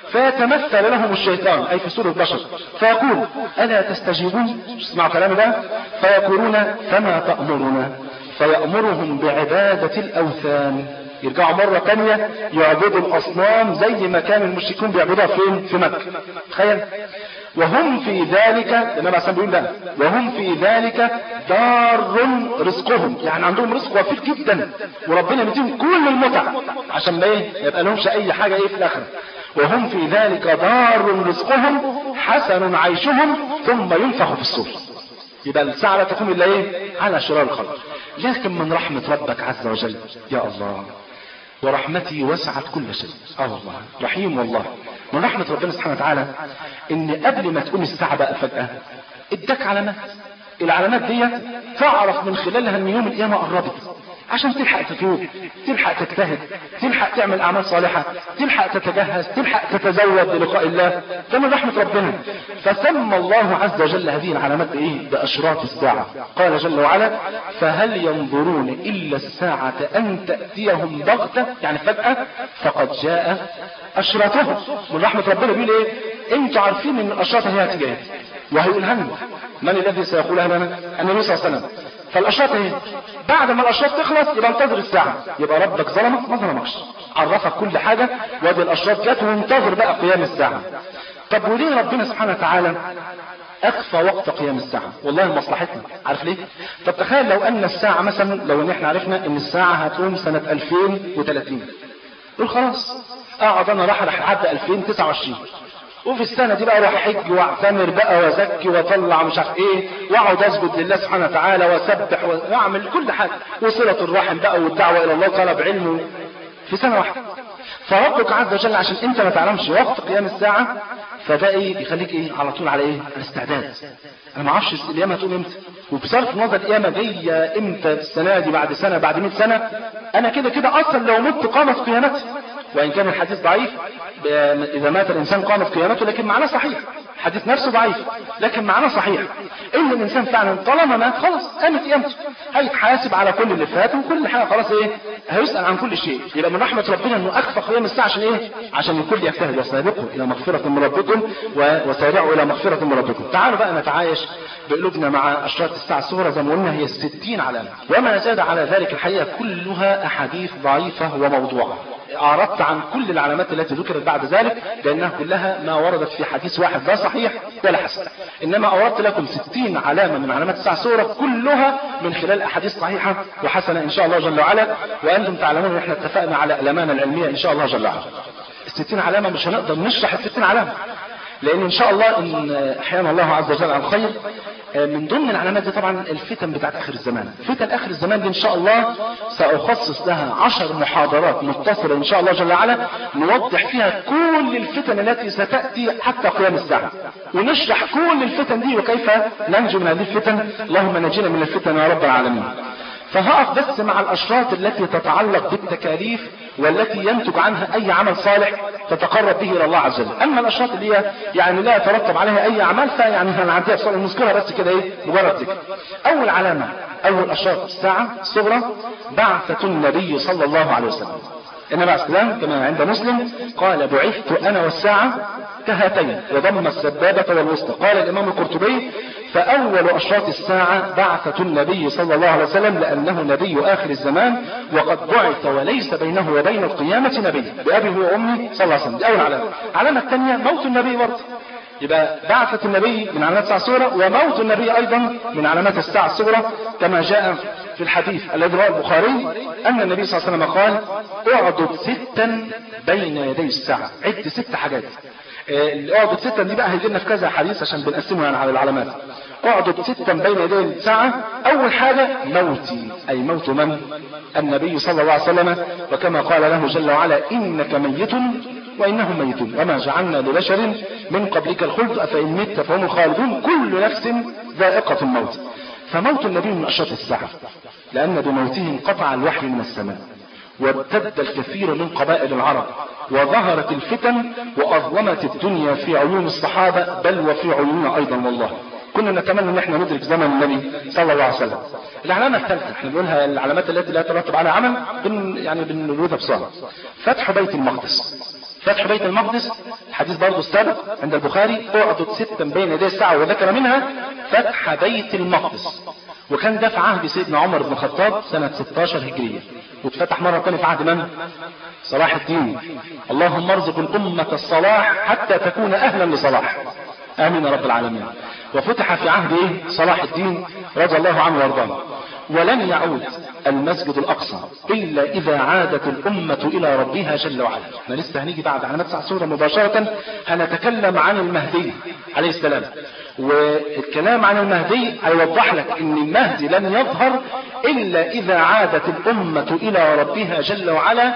فيتمثل لهم الشيطان اي في سورة بشر فيقول الا تستجيبون اسمعوا كلامي ده فيقولون فما تأمرنا فيأمرهم بعبادة الاوثان يرجعوا مرة تانية يعبدوا الأصنام زي ما كان المشركون بيعبدوها فين؟ في مكة. تخيل وهم في ذلك النبي عليه بيقول ده وهم في ذلك دار رزقهم يعني عندهم رزق وفير جدا وربنا مديهم كل المتع عشان ما ايه ما يبقى لهمش اي حاجه ايه في الاخره وهم في ذلك دار رزقهم حسن عيشهم ثم ينفخ في الصور يبقى الساعه لا تقوم الا ايه على شرار الخلق لكن من رحمه ربك عز وجل يا الله ورحمتي وسعت كل شيء اه والله رحيم والله من رحمة ربنا سبحانه وتعالى ان قبل ما تكون الساعة بقى فجأة اداك علامات العلامات دي تعرف من خلالها ان يوم القيامة قربت عشان تلحق تتوب تلحق تجتهد تلحق تعمل اعمال صالحة تلحق تتجهز تلحق تتزود للقاء الله ده من رحمة ربنا فسمى الله عز وجل هذه العلامات ايه باشراط الساعة قال جل وعلا فهل ينظرون الا الساعة ان تأتيهم بغتة يعني فجأة فقد جاء اشراطهم من رحمة ربنا بيقول ايه انتوا عارفين ان الاشراط هي هتيجي وهيقولها لنا من الذي سيقولها لنا النبي صلى الله عليه وسلم فالاشراط ايه بعد ما الاشراط تخلص يبقى انتظر الساعة يبقى ربك ظلمك ما ظلمكش عرفك كل حاجة وادي الاشراط جت وانتظر بقى قيام الساعة طب وليه ربنا سبحانه وتعالى اخفى وقت قيام الساعة والله مصلحتنا عارف ليه طب تخيل لو ان الساعة مثلا لو ان احنا عرفنا ان الساعة هتقوم سنة 2030 قول خلاص اقعد انا راح لحد 2029 وفي السنة دي بقى اروح احج واعتمر بقى وازكي واطلع مش عارف ايه واقعد اسجد لله سبحانه وتعالى واسبح واعمل كل حاجة وصلة الرحم بقى والدعوة الى الله طلب علم في سنة واحدة فربك عز وجل عشان انت ما تعلمش وقت قيام الساعة فده ايه بيخليك ايه على طول على ايه على استعداد انا ما اعرفش القيامه هتقوم امتى وبصرف نظر القيامه جايه امتى السنه دي بعد سنه بعد 100 سنه انا كده كده اصلا لو مت قامت قيامتي وان كان الحديث ضعيف اذا مات الانسان قامت قيامته لكن معناه صحيح الحديث نفسه ضعيف لكن معناه صحيح ان الانسان فعلا طالما مات خلاص قامت قيامته هيتحاسب على كل اللي فات وكل حاجه خلاص ايه هيسال عن كل شيء يبقى من رحمه ربنا انه اخفى قيام الساعه عشان ايه عشان الكل يجتهد وسابقوا الى مغفره من ربكم وسارعوا الى مغفره من ربكم تعالوا بقى نتعايش بقلوبنا مع اشراط الساعه الصغرى زي ما قلنا هي 60 علامه وما زاد على ذلك الحقيقه كلها احاديث ضعيفه وموضوعه أعرضت عن كل العلامات التي ذكرت بعد ذلك لأنها كلها ما وردت في حديث واحد لا صحيح ولا حسن إنما أوردت لكم ستين علامة من علامات الساعة سورة كلها من خلال أحاديث صحيحة وحسنة إن شاء الله جل وعلا وأنتم تعلمون إحنا اتفقنا على الأمانة العلمية إن شاء الله جل وعلا الستين علامة مش هنقدر نشرح الستين علامة لأن إن شاء الله إن أحيانا الله عز وجل على الخير من ضمن العلامات دي طبعا الفتن بتاعت اخر الزمان فتن اخر الزمان دي ان شاء الله ساخصص لها عشر محاضرات متصلة ان شاء الله جل وعلا نوضح فيها كل الفتن التي ستأتي حتى قيام الساعة ونشرح كل الفتن دي وكيف ننجو من هذه الفتن اللهم نجينا من الفتن يا رب العالمين فهقف بس مع الأشراط التي تتعلق بالتكاليف والتي ينتج عنها أي عمل صالح تتقرب به إلى الله عز وجل أما الأشراط اللي هي يعني لا يترتب عليها أي أعمال فيعني هنعديها بسرعة نذكرها بس كده إيه مجرد ذكر أول علامة أول أشراط الساعة الصغرى بعثة النبي صلى الله عليه وسلم النبي عليه السلام كما عند مسلم قال بعثت أنا والساعة كهاتين وضم السبابة والوسطى قال الإمام القرطبي فأول أشراط الساعة بعثة النبي صلى الله عليه وسلم لأنه نبي آخر الزمان وقد بعث وليس بينه وبين القيامة نبي بأبي وأمي صلى الله عليه وسلم دي أول علامة العلامة الثانية موت النبي برضه يبقى بعثة النبي من علامات الساعة الصغرى وموت النبي أيضا من علامات الساعة الصغرى كما جاء في الحديث الذي رواه البخاري أن النبي صلى الله عليه وسلم قال اعدد ستا بين يدي الساعة عد ست حاجات اعدد ستا دي بقى هيجي لنا في كذا حديث عشان بنقسمه يعني على العلامات اعدد ستا بين يدي الساعة أول حاجة موتي أي موت من؟ النبي صلى الله عليه وسلم وكما قال له جل وعلا إنك ميت وإنهم ميتون وما جعلنا لبشر من قبلك الخلد أفإن مت فهم الخالدون كل نفس ذائقة الموت فموت النبي من أشرط الساعة لأن بموته انقطع الوحي من السماء وارتد الكثير من قبائل العرب وظهرت الفتن وأظلمت الدنيا في عيون الصحابة بل وفي عيوننا أيضا والله كنا نتمنى ان احنا ندرك زمن النبي صلى الله عليه وسلم العلامة الثالثة احنا بنقولها العلامات التي لا ترتب على عمل بن يعني بنقولها بسرعة فتح بيت المقدس فتح بيت المقدس الحديث برضه السابق عند البخاري اعدد ستا بين يدي الساعة وذكر منها فتح بيت المقدس وكان ده في عهد سيدنا عمر بن الخطاب سنة 16 هجرية واتفتح مرة تانية في عهد من؟ صلاح الدين اللهم ارزق الأمة الصلاح حتى تكون أهلا لصلاح آمين يا رب العالمين وفتح في عهد إيه؟ صلاح الدين رضي الله عنه وارضاه ولن يعود المسجد الأقصى إلا إذا عادت الأمة إلى ربها جل وعلا احنا لسه هنيجي بعد علامات ساعة سورة مباشرة هنتكلم عن المهدي عليه السلام والكلام عن المهدي هيوضح لك ان المهدي لن يظهر الا اذا عادت الامة الى ربها جل وعلا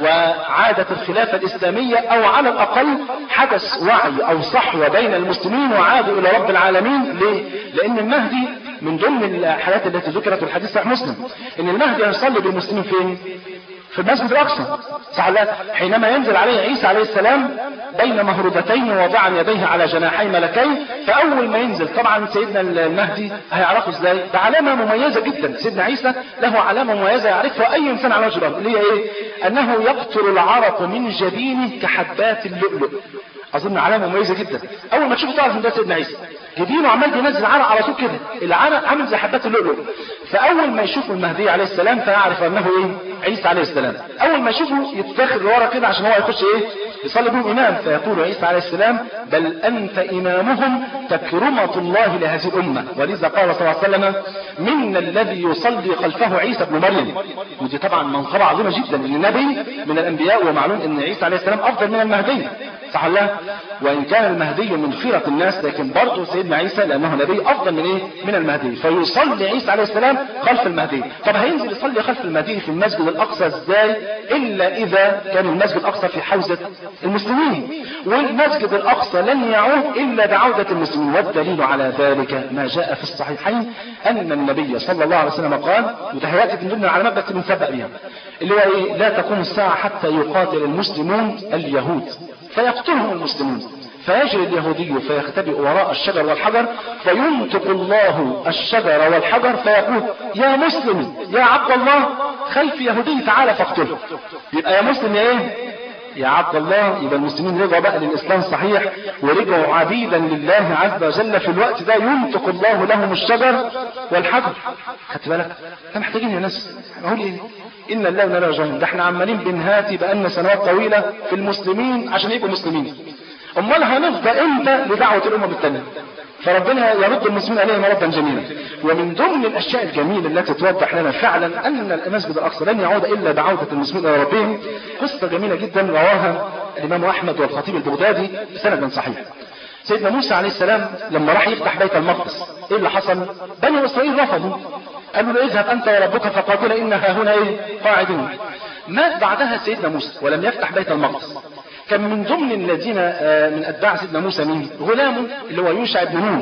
وعادت الخلافة الاسلامية او على الاقل حدث وعي او صحوة بين المسلمين وعادوا الى رب العالمين ليه؟ لان المهدي من ضمن الحالات التي ذكرت في الحديث صحيح مسلم ان المهدي هيصلي بالمسلمين فين في المسجد الاقصى صح لا حينما ينزل عليه عيسى عليه السلام بين مهربتين واضعا يديه على جناحي ملكين فاول ما ينزل طبعا سيدنا المهدي هيعرفه ازاي ده علامه مميزه جدا سيدنا عيسى له علامه مميزه يعرفها اي انسان على وجه الارض اللي هي ايه انه يقطر العرق من جبينه كحبات اللؤلؤ اظن علامه مميزه جدا اول ما تشوفه تعرف ان ده سيدنا عيسى جبينه عمال بينزل عرق على طول كده العرق عامل زي حبات اللؤلؤ فاول ما يشوف المهدي عليه السلام فيعرف انه ايه عيسى عليه السلام اول ما يشوفه يتدخل لورا كده عشان هو يخش ايه يصلي بهم امام فيقول عيسى عليه السلام بل انت امامهم تكرمة الله لهذه الامة ولذا قال صلى الله عليه وسلم منا الذي يصلي خلفه عيسى ابن مريم ودي طبعا منقبة عظيمة جدا ان النبي من الانبياء ومعلوم ان عيسى عليه السلام افضل من المهدي صح الله وان كان المهدي من خيرة الناس لكن برضه سيدنا عيسى لانه نبي افضل من ايه من المهدي فيصلي عيسى عليه السلام خلف المهدي طب هينزل يصلي خلف المهدي في المسجد الاقصى ازاي الا اذا كان المسجد الاقصى في حوزة المسلمين والمسجد الاقصى لن يعود الا بعودة المسلمين والدليل على ذلك ما جاء في الصحيحين ان النبي صلى الله عليه وسلم قال وده هياتي من ضمن العلامات بس بنسبق بيها اللي هو ايه لا تقوم الساعة حتى يقاتل المسلمون اليهود فيقتلهم المسلمون فيجري اليهودي فيختبئ وراء الشجر والحجر فينطق الله الشجر والحجر فيقول يا مسلم يا عبد الله خلف يهودي تعالى فاقتله يبقى يا مسلم يا ايه يا عبد الله يبقى المسلمين رجعوا بقى للاسلام صحيح ورجعوا عبيدا لله عز وجل في الوقت ده ينطق الله لهم الشجر والحجر خدت بالك احنا محتاجين يا ناس اقول ايه ان الله لا راجعون ده احنا عمالين بنهاتي بقالنا سنوات طويله في المسلمين عشان يبقوا مسلمين امال هنفضى امتى لدعوه الامم الثانيه فربنا يرد المسلمين عليهم ردا جميلا ومن ضمن الاشياء الجميله التي توضح لنا فعلا ان المسجد الاقصى لن يعود الا بعوده المسلمين الى ربهم قصه جميله جدا رواها الامام احمد والخطيب البغدادي بسند صحيح سيدنا موسى عليه السلام لما راح يفتح بيت المقدس ايه اللي حصل بني اسرائيل رفضوا قالوا له اذهب انت وربك فقاتلا انها هنا ايه قاعدون مات بعدها سيدنا موسى ولم يفتح بيت المقدس كان من ضمن الذين من اتباع سيدنا موسى مين غلامه اللي هو يوشع بن نون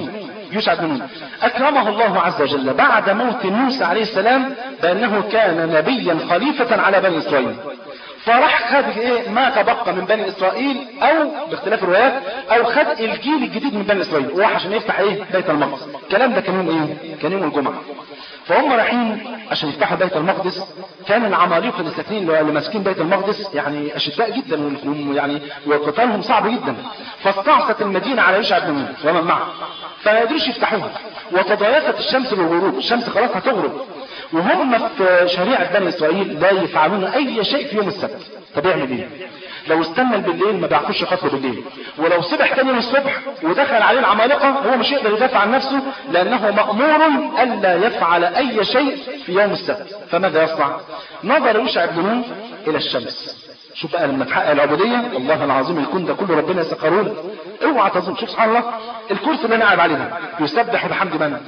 يوشع بن نون أكرمه الله عز وجل بعد موت موسى عليه السلام بأنه كان نبيا خليفة على بني إسرائيل فراح خد ايه ما تبقى من بني اسرائيل او باختلاف الروايات او خد الجيل الجديد من بني اسرائيل وراح عشان يفتح ايه بيت المقدس الكلام ده كان يوم ايه كان يوم الجمعه فهم رايحين عشان يفتحوا بيت المقدس كان العمالقه اللي ساكنين اللي ماسكين بيت المقدس يعني اشداء جدا يعني وقتالهم صعب جدا فاستعصت المدينه على يوشع بن نون ومن معه فما يقدروش يفتحوها وتضايقت الشمس بالغروب الشمس خلاص هتغرب وهم في شريعة بني إسرائيل لا يفعلون أي شيء في يوم السبت طب يعمل إيه؟ لو استنى بالليل ما بيعرفوش يخطوا بالليل ولو صبح تاني يوم الصبح ودخل عليه العمالقة هو مش يقدر يدافع عن نفسه لأنه مأمور ألا يفعل أي شيء في يوم السبت فماذا يصنع؟ نظر يوشع بن نون إلى الشمس شوف بقى لما تحقق العبودية الله العظيم الكون ده كله ربنا يسخرون اوعى تظن شوف سبحان الله الكرسي اللي انا قاعد عليه ده يسبح بحمد من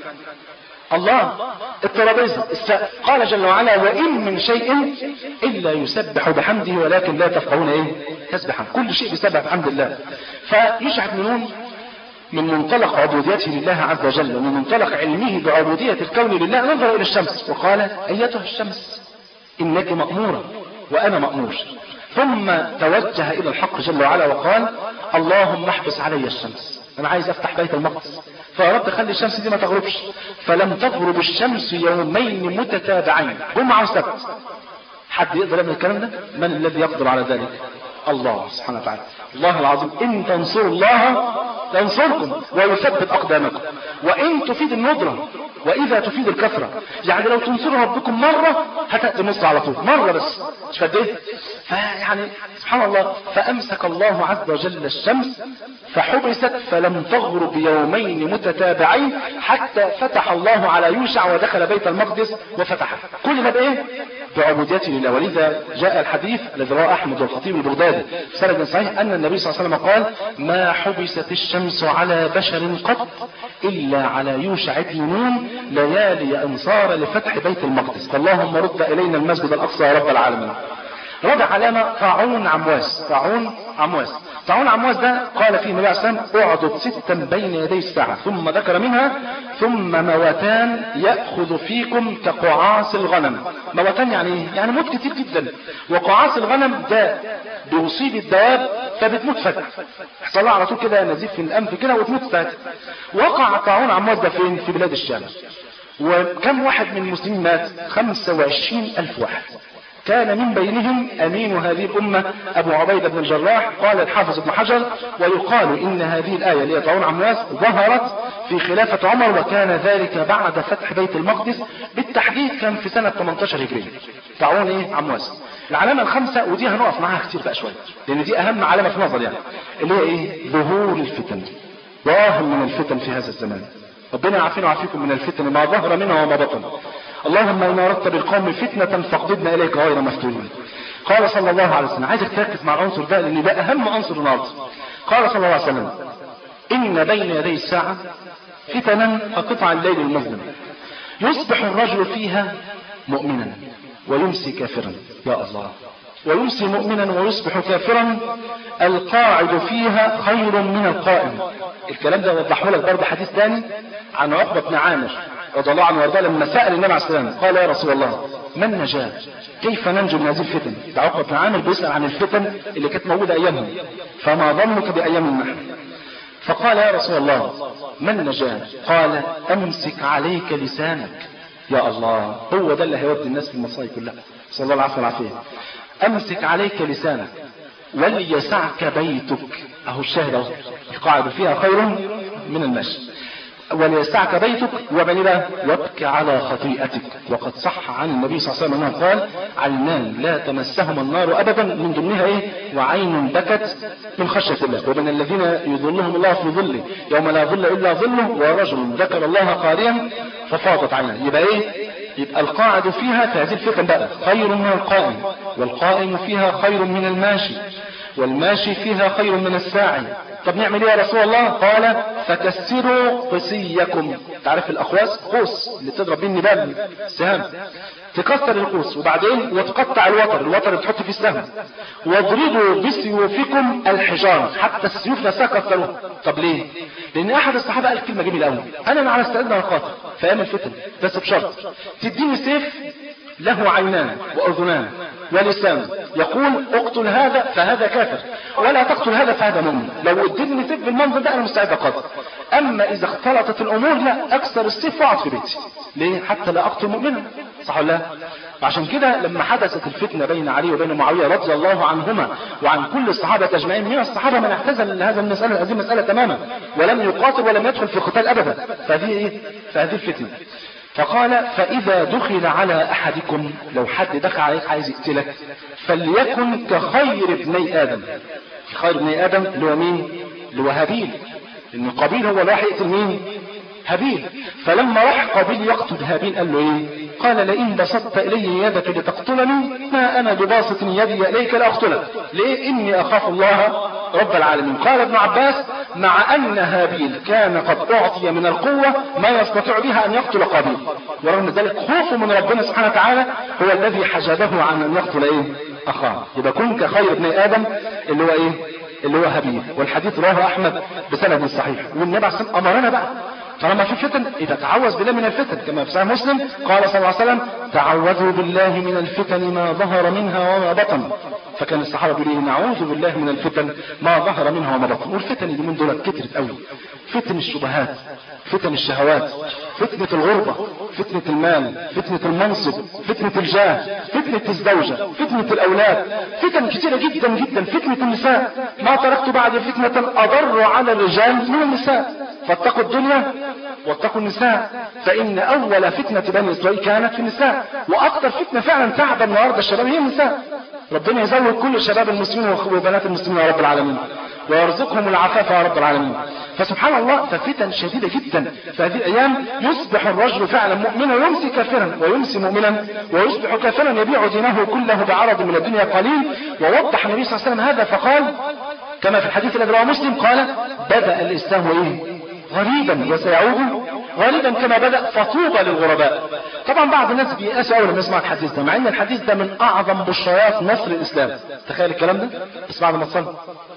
الله الترابيزه السقف قال جل وعلا وان من شيء الا يسبح بحمده ولكن لا تفقهون ايه تسبحا كل شيء بيسبح بحمد الله فيشعر بن نون من منطلق عبوديته لله عز وجل ومن منطلق علمه بعبودية الكون لله نظر إلى الشمس وقال أيتها الشمس إنك مأمورة وأنا مأمور ثم توجه إلى الحق جل وعلا وقال اللهم احبس علي الشمس أنا عايز أفتح بيت المقدس فأردت أخلي الشمس دي ما تغربش فلم تغرب الشمس يومين متتابعين جمعة وسبت حد يقدر يعمل الكلام ده من الذي يقدر على ذلك الله سبحانه وتعالى الله العظيم إن تنصروا الله ينصركم ويثبت أقدامكم وإن تفيد الندرة وإذا تفيد الكثرة يعني لو تنصروا ربكم مرة هتأتي مصر على طول مرة بس مش قد ايه فيعني سبحان الله فأمسك الله عز وجل الشمس فحبست فلم تغرب يومين متتابعين حتى فتح الله على يوشع ودخل بيت المقدس وفتحه كل ده بايه بعبوديته لله ولذا جاء الحديث الذي رواه احمد والخطيب البغدادي بسند صحيح ان النبي صلى الله عليه وسلم قال ما حبست الشمس على بشر قط الا على يوشع بن نون ليالي انصار لفتح بيت المقدس فاللهم رد الينا المسجد الاقصى يا رب العالمين رابع علامة طاعون عمواس طاعون عمواس طاعون عمواس ده قال فيه النبي عليه الصلاة والسلام اعدد ستا بين يدي الساعة ثم ذكر منها ثم موتان يأخذ فيكم كقعاص الغنم موتان يعني ايه؟ يعني موت كتير جدا وقعاص الغنم ده بيصيب الدواب فبتموت فجأة يحصل لها على طول كده نزيف في الأنف كده وتموت فجأة وقع طاعون عمواس ده فين في بلاد الشام وكم واحد من المسلمين مات 25 ألف واحد كان من بينهم أمين هذه الأمة أبو عبيدة بن الجراح قال الحافظ ابن حجر ويقال إن هذه الآية اللي طاعون عمواس ظهرت في خلافة عمر وكان ذلك بعد فتح بيت المقدس بالتحديد كان في سنة 18 هجرية طاعون إيه عمواس العلامة الخامسة ودي هنقف معاها كتير بقى شوية لأن دي أهم علامة في نظر يعني اللي هي إيه ظهور الفتن ظاهر من الفتن في هذا الزمان ربنا يعافينا ويعافيكم من الفتن ما ظهر منها وما بطن اللهم إن أردت بالقوم فتنة فاقبضنا إليك غير مفتونين قال صلى الله عليه وسلم عايزك تركز مع العنصر ده لأن ده أهم عنصر النهارده قال صلى الله عليه وسلم إن بين يدي الساعة فتنا كقطع الليل المظلم يصبح الرجل فيها مؤمنا ويمسي كافرا يا الله ويمسي مؤمنا ويصبح كافرا القاعد فيها خير من القائم الكلام ده وضحه لك برضه حديث ثاني عن عقبة بن عامر رضي الله عنه وارضاه لما سأل النبي عليه السلام قال يا رسول الله ما النجاة كيف ننجو من هذه الفتن ده عقبة بن عامر بيسأل عن الفتن اللي كانت موجودة أيامهم فما ظنك بأيام نحن فقال يا رسول الله ما النجاة قال أمسك عليك لسانك يا الله هو ده اللي هيودي الناس في المصايب كلها صلى الله العافية والعافية أمسك عليك لسانك وليسعك بيتك أهو الشاهد أهو القاعدة فيها خير من المشي وليسعك بيتك ومن بقى وابكي على خطيئتك وقد صح عن النبي صلى الله عليه وسلم انه قال عينان لا تمسهما النار ابدا من ضمنها ايه وعين بكت من خشيه الله ومن الذين يظلهم الله في ظله يوم لا ظل الا ظله ورجل ذكر الله قاريا ففاضت عينه يبقى ايه يبقى القاعد فيها في هذه الفتن بقى خير من القائم والقائم فيها خير من الماشي والماشي فيها خير من الساعي طب نعمل ايه يا رسول الله قال فكسروا قسيكم تعرف الاخواس قوس اللي تضرب بيه النبال السهام تكسر القوس وبعدين وتقطع الوتر الوتر اللي تحط فيه السهم واضربوا بسيوفكم الحجارة حتى السيوف نفسها كسروها طب ليه لان احد الصحابة قال كلمة جميلة قوي انا على استعداد القاتل في ايام الفتن بس بشرط تديني سيف له عينان واذنان ولسان يقول اقتل هذا فهذا كافر ولا تقتل هذا فهذا مؤمن لو اديتني سيف بالمنظر ده انا مستعد اقاتل اما اذا اختلطت الامور لا اكسر السيف واقعد في بيتي ليه حتى لا اقتل مؤمنا صح ولا لا عشان كده لما حدثت الفتنة بين علي وبين معاوية رضي الله عنهما وعن كل الصحابة أجمعين من الصحابة من اعتزل هذا المسألة هذه المسألة تماما ولم يقاتل ولم يدخل في قتال أبدا فهذه إيه؟ فهذه الفتنة فقال فإذا دخل على أحدكم لو حد دخل عليك عايز يقتلك فليكن كخير ابني آدم خير ابني آدم اللي هو مين؟ اللي هو هابيل إن قابيل هو اللي راح يقتل مين؟ هابيل فلما راح قابيل يقتل هابيل قال له ايه قال لئن بسطت الي يدك لتقتلني ما انا بباسط يدي اليك لاقتلك ليه اني اخاف الله رب العالمين قال ابن عباس مع ان هابيل كان قد اعطي من القوة ما يستطيع بها ان يقتل قابيل ورغم ذلك خوفه من ربنا سبحانه وتعالى هو الذي حجبه عن ان يقتل ايه اخاه يبقى كن كخير ابن ادم اللي هو ايه اللي هو هابيل والحديث رواه احمد بسند صحيح والنبي عليه الصلاه امرنا بقى طالما في فتن إذا تعوذ بالله من الفتن كما في صحيح مسلم قال صلى الله عليه وسلم تعوذوا بالله من الفتن ما ظهر منها وما بطن فكان الصحابة بيقولوا نعوذ بالله من الفتن ما ظهر منها وما بطن والفتن اللي من دول كترت قوي فتن الشبهات فتن الشهوات فتنة الغربة فتنة المال فتنة المنصب فتنة الجاه فتنة الزوجة فتنة الأولاد فتن كثيرة جدا جدا فتنة النساء ما تركت بعد فتنة أضر على الرجال من النساء فاتقوا الدنيا واتقوا النساء فإن أول فتنة بني إسرائيل كانت في النساء وأكثر فتنة فعلا تعب النهاردة الشباب هي النساء ربنا يزود كل شباب المسلمين وبنات المسلمين يا رب العالمين ويرزقهم العفاف يا رب العالمين فسبحان الله ففتن شديدة جدا في هذه الأيام يصبح الرجل فعلا مؤمنا ويمسي كافرا ويمسي مؤمنا ويصبح كافرا يبيع دينه كله بعرض من الدنيا قليل ووضح النبي صلى الله عليه وسلم هذا فقال كما في الحديث الذي رواه مسلم قال بدأ الإسلام إيه غريبا وسيعود غالبا كما بدأ فطوبى للغرباء طبعا بعض الناس بيقاسوا اول ما يسمع الحديث ده مع ان الحديث ده من اعظم بشريات نصر الاسلام تخيل الكلام ده اسمع لما تصلي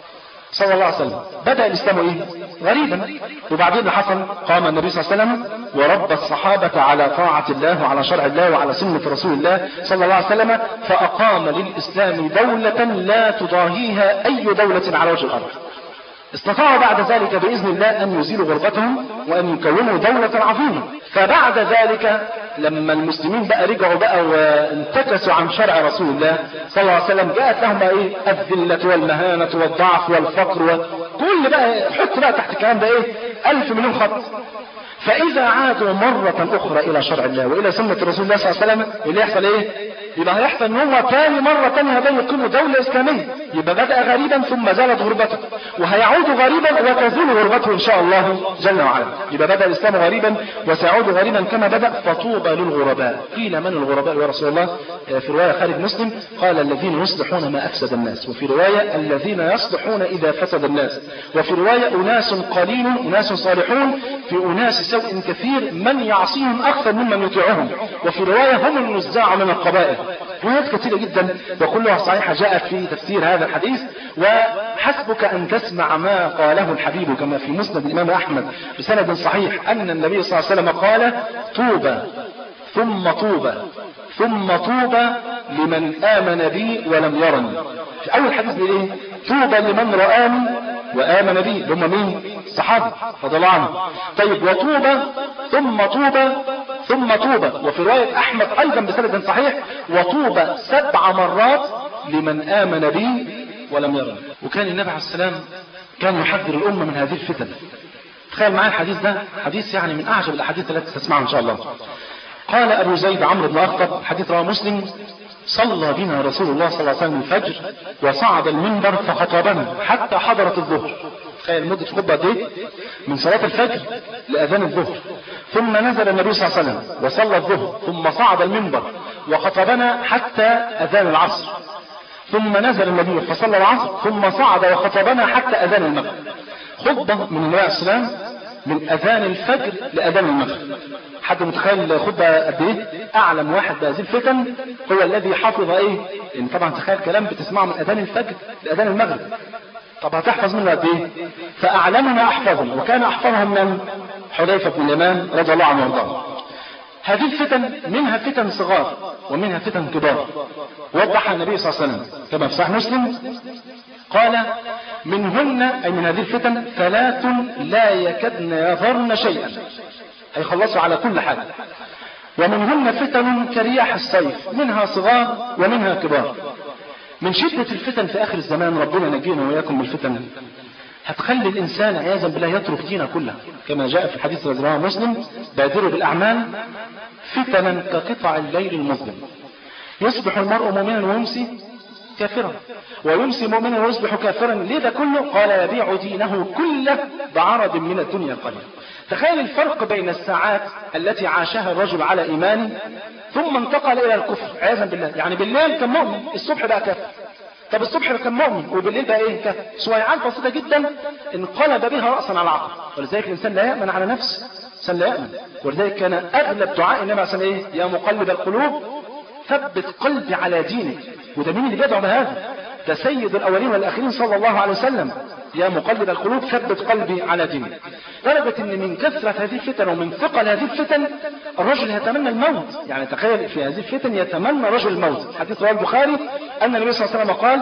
صلى الله عليه وسلم بدأ الإسلام إيه؟ غريبا وبعدين اللي حصل قام النبي صلى الله عليه وسلم وربى الصحابة على طاعة الله وعلى شرع الله وعلى سنة رسول الله صلى الله عليه وسلم فأقام للإسلام دولة لا تضاهيها أي دولة على وجه الأرض استطاعوا بعد ذلك بإذن الله أن يزيلوا غربتهم وأن يكونوا دولة عظيمة فبعد ذلك لما المسلمين بقى رجعوا بقى وانتكسوا عن شرع رسول الله صلى الله عليه وسلم جاءت لهم بقى ايه الذلة والمهانة والضعف والفقر وكل بقى حط بقى تحت الكلام ده ايه ألف مليون خط فإذا عادوا مرة أخرى إلى شرع الله وإلى سنة رسول الله صلى الله عليه وسلم اللي يحصل إيه؟ يبقى هيحصل إن هو تاني مرة تانية هذين يقيموا دولة إسلامية يبقى بدأ غريبا ثم زالت غربته وهيعود غريبا وتزول غربته إن شاء الله جل وعلا يبقى بدأ الإسلام غريبا وسيعود غريبا كما بدأ فطوبى للغرباء قيل من الغرباء يا رسول الله في رواية خالد مسلم قال الذين يصلحون ما أفسد الناس وفي رواية الذين يصلحون إذا فسد الناس وفي رواية أناس قليل أناس صالحون في أناس سوء كثير من يعصيهم أكثر ممن يطيعهم وفي رواية هم النزاع من القبائل روايات كثيرة جدا وكلها صحيحة جاءت في تفسير هذا الحديث وحسبك أن تسمع ما قاله الحبيب كما في مسند الإمام أحمد بسند صحيح أن النبي صلى الله عليه وسلم قال طوبى ثم طوبى ثم طوبى لمن آمن بي ولم يرني في أول حديث بيقول إيه طوبى لمن رآني وآمن بي هم مين الصحابة رضي الله عنهم طيب وطوبى ثم طوبى ثم طوبى وفي رواية أحمد أيضا بسند صحيح وطوبى سبع مرات لمن آمن بي ولم يرني وكان النبي عليه السلام كان يحذر الأمة من هذه الفتن تخيل معايا الحديث ده حديث يعني من أعجب الأحاديث التي تسمعها إن شاء الله قال أبو زيد عمرو بن أخطب حديث رواه مسلم صلى بنا رسول الله صلى الله عليه وسلم الفجر وصعد المنبر فخطبنا حتى حضرت الظهر تخيل مدة خطبة قد ايه؟ من صلاة الفجر لأذان الظهر ثم نزل النبي صلى الله عليه وسلم وصلى الظهر ثم صعد المنبر وخطبنا حتى أذان العصر ثم نزل النبي فصلى العصر ثم صعد وخطبنا حتى أذان المغرب خطبة من النبي عليه السلام من اذان الفجر لاذان المغرب حد متخيل خطبه قد ايه اعلم واحد بهذه الفتن هو الذي حفظ ايه يعني طبعا تخيل كلام بتسمعه من اذان الفجر لاذان المغرب طب هتحفظ منه قد ايه فاعلمنا احفظنا وكان احفظها من حذيفه بن اليمان رضي الله عنه وارضاه هذه الفتن منها فتن صغار ومنها فتن كبار وضحها النبي صلى الله عليه وسلم كما في صحيح مسلم قال منهن أي من هذه الفتن ثلاث لا يكدن يظهرن شيئا هيخلصوا على كل حاجة ومنهن فتن كرياح الصيف منها صغار ومنها كبار من شدة الفتن في آخر الزمان ربنا نجينا وإياكم من الفتن هتخلي الإنسان عياذا بالله يترك دينه كله كما جاء في الحديث الذي رواه مسلم بادروا بالأعمال فتنا كقطع الليل المظلم يصبح المرء مؤمنا ويمسي كافرا ويمسي مؤمنا ويصبح كافرا ليه ده كله قال يبيع دينه كله بعرض من الدنيا قليل تخيل الفرق بين الساعات التي عاشها الرجل على إيمانه ثم انتقل إلى الكفر عياذا بالله يعني بالليل كان مؤمن الصبح بقى كافر طب الصبح كان مؤمن وبالليل بقى ايه كافر سويعات بسيطة جدا انقلب بها رأسا على عقل ولذلك الإنسان لا يأمن على نفسه الإنسان لا يأمن ولذلك كان أغلب دعاء النبي عليه ايه يا مقلب القلوب ثبت قلبي على دينك وده مين اللي بيدعو بهذا ده سيد الأولين والآخرين صلى الله عليه وسلم يا مقلب القلوب ثبت قلبي على دينك درجة ان من كثرة هذه الفتن ومن ثقل هذه الفتن الرجل يتمنى الموت يعني تخيل في هذه الفتن يتمنى رجل الموت حديث رواه البخاري أن النبي صلى الله عليه وسلم قال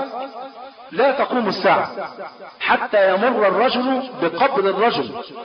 لا تقوم الساعة حتى يمر الرجل بقبر الرجل